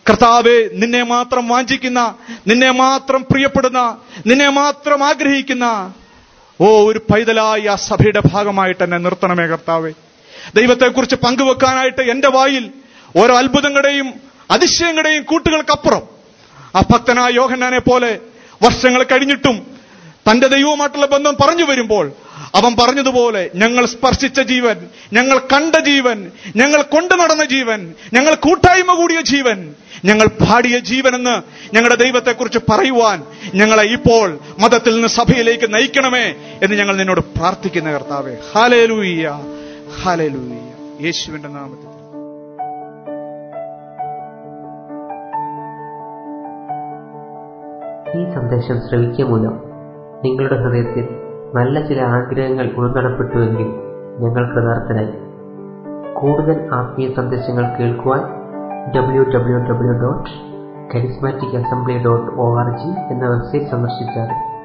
കർത്താവെ നിന്നെ മാത്രം വാഞ്ചിക്കുന്ന നിന്നെ മാത്രം പ്രിയപ്പെടുന്ന നിന്നെ മാത്രം ആഗ്രഹിക്കുന്ന ഓ ഒരു പൈതലായി ആ സഭയുടെ ഭാഗമായിട്ട് എന്നെ നിർത്തണമേ കർത്താവെ ദൈവത്തെക്കുറിച്ച് പങ്കുവെക്കാനായിട്ട് എന്റെ വായിൽ ഓരോ അത്ഭുതങ്ങളുടെയും അതിശയങ്ങളുടെയും കൂട്ടുകൾക്കപ്പുറം ആ ഭക്തനായ യോഹന്നാനെ പോലെ വർഷങ്ങൾ കഴിഞ്ഞിട്ടും തന്റെ ദൈവവുമായിട്ടുള്ള ബന്ധം പറഞ്ഞു വരുമ്പോൾ അവൻ പറഞ്ഞതുപോലെ ഞങ്ങൾ സ്പർശിച്ച ജീവൻ ഞങ്ങൾ കണ്ട ജീവൻ ഞങ്ങൾ കൊണ്ടു നടന്ന ജീവൻ ഞങ്ങൾ കൂട്ടായ്മ കൂടിയ ജീവൻ ഞങ്ങൾ പാടിയ ജീവനെന്ന് ഞങ്ങളുടെ ദൈവത്തെക്കുറിച്ച് പറയുവാൻ ഞങ്ങളെ ഇപ്പോൾ മതത്തിൽ നിന്ന് സഭയിലേക്ക് നയിക്കണമേ എന്ന് ഞങ്ങൾ നിന്നോട് പ്രാർത്ഥിക്കുന്ന കർത്താവേ ഹാലേലൂയ്യ ഹാലേലൂയ്യ യേശുവിന്റെ നാമത്തിൽ ഈ സന്ദേശം ശ്രവിക്കുക മൂലം നിങ്ങളുടെ ഹൃദയത്തിൽ നല്ല ചില ആഗ്രഹങ്ങൾ ഉൾനടപ്പെട്ടുവെങ്കിൽ ഞങ്ങൾ കൃതാർത്ഥരായി കൂടുതൽ ആത്മീയ സന്ദേശങ്ങൾ കേൾക്കുവാൻ W W W dot charismatic assembly dot O R G എന്ന വെബ്സൈറ്റ് സന്ദർശിച്ചാൽ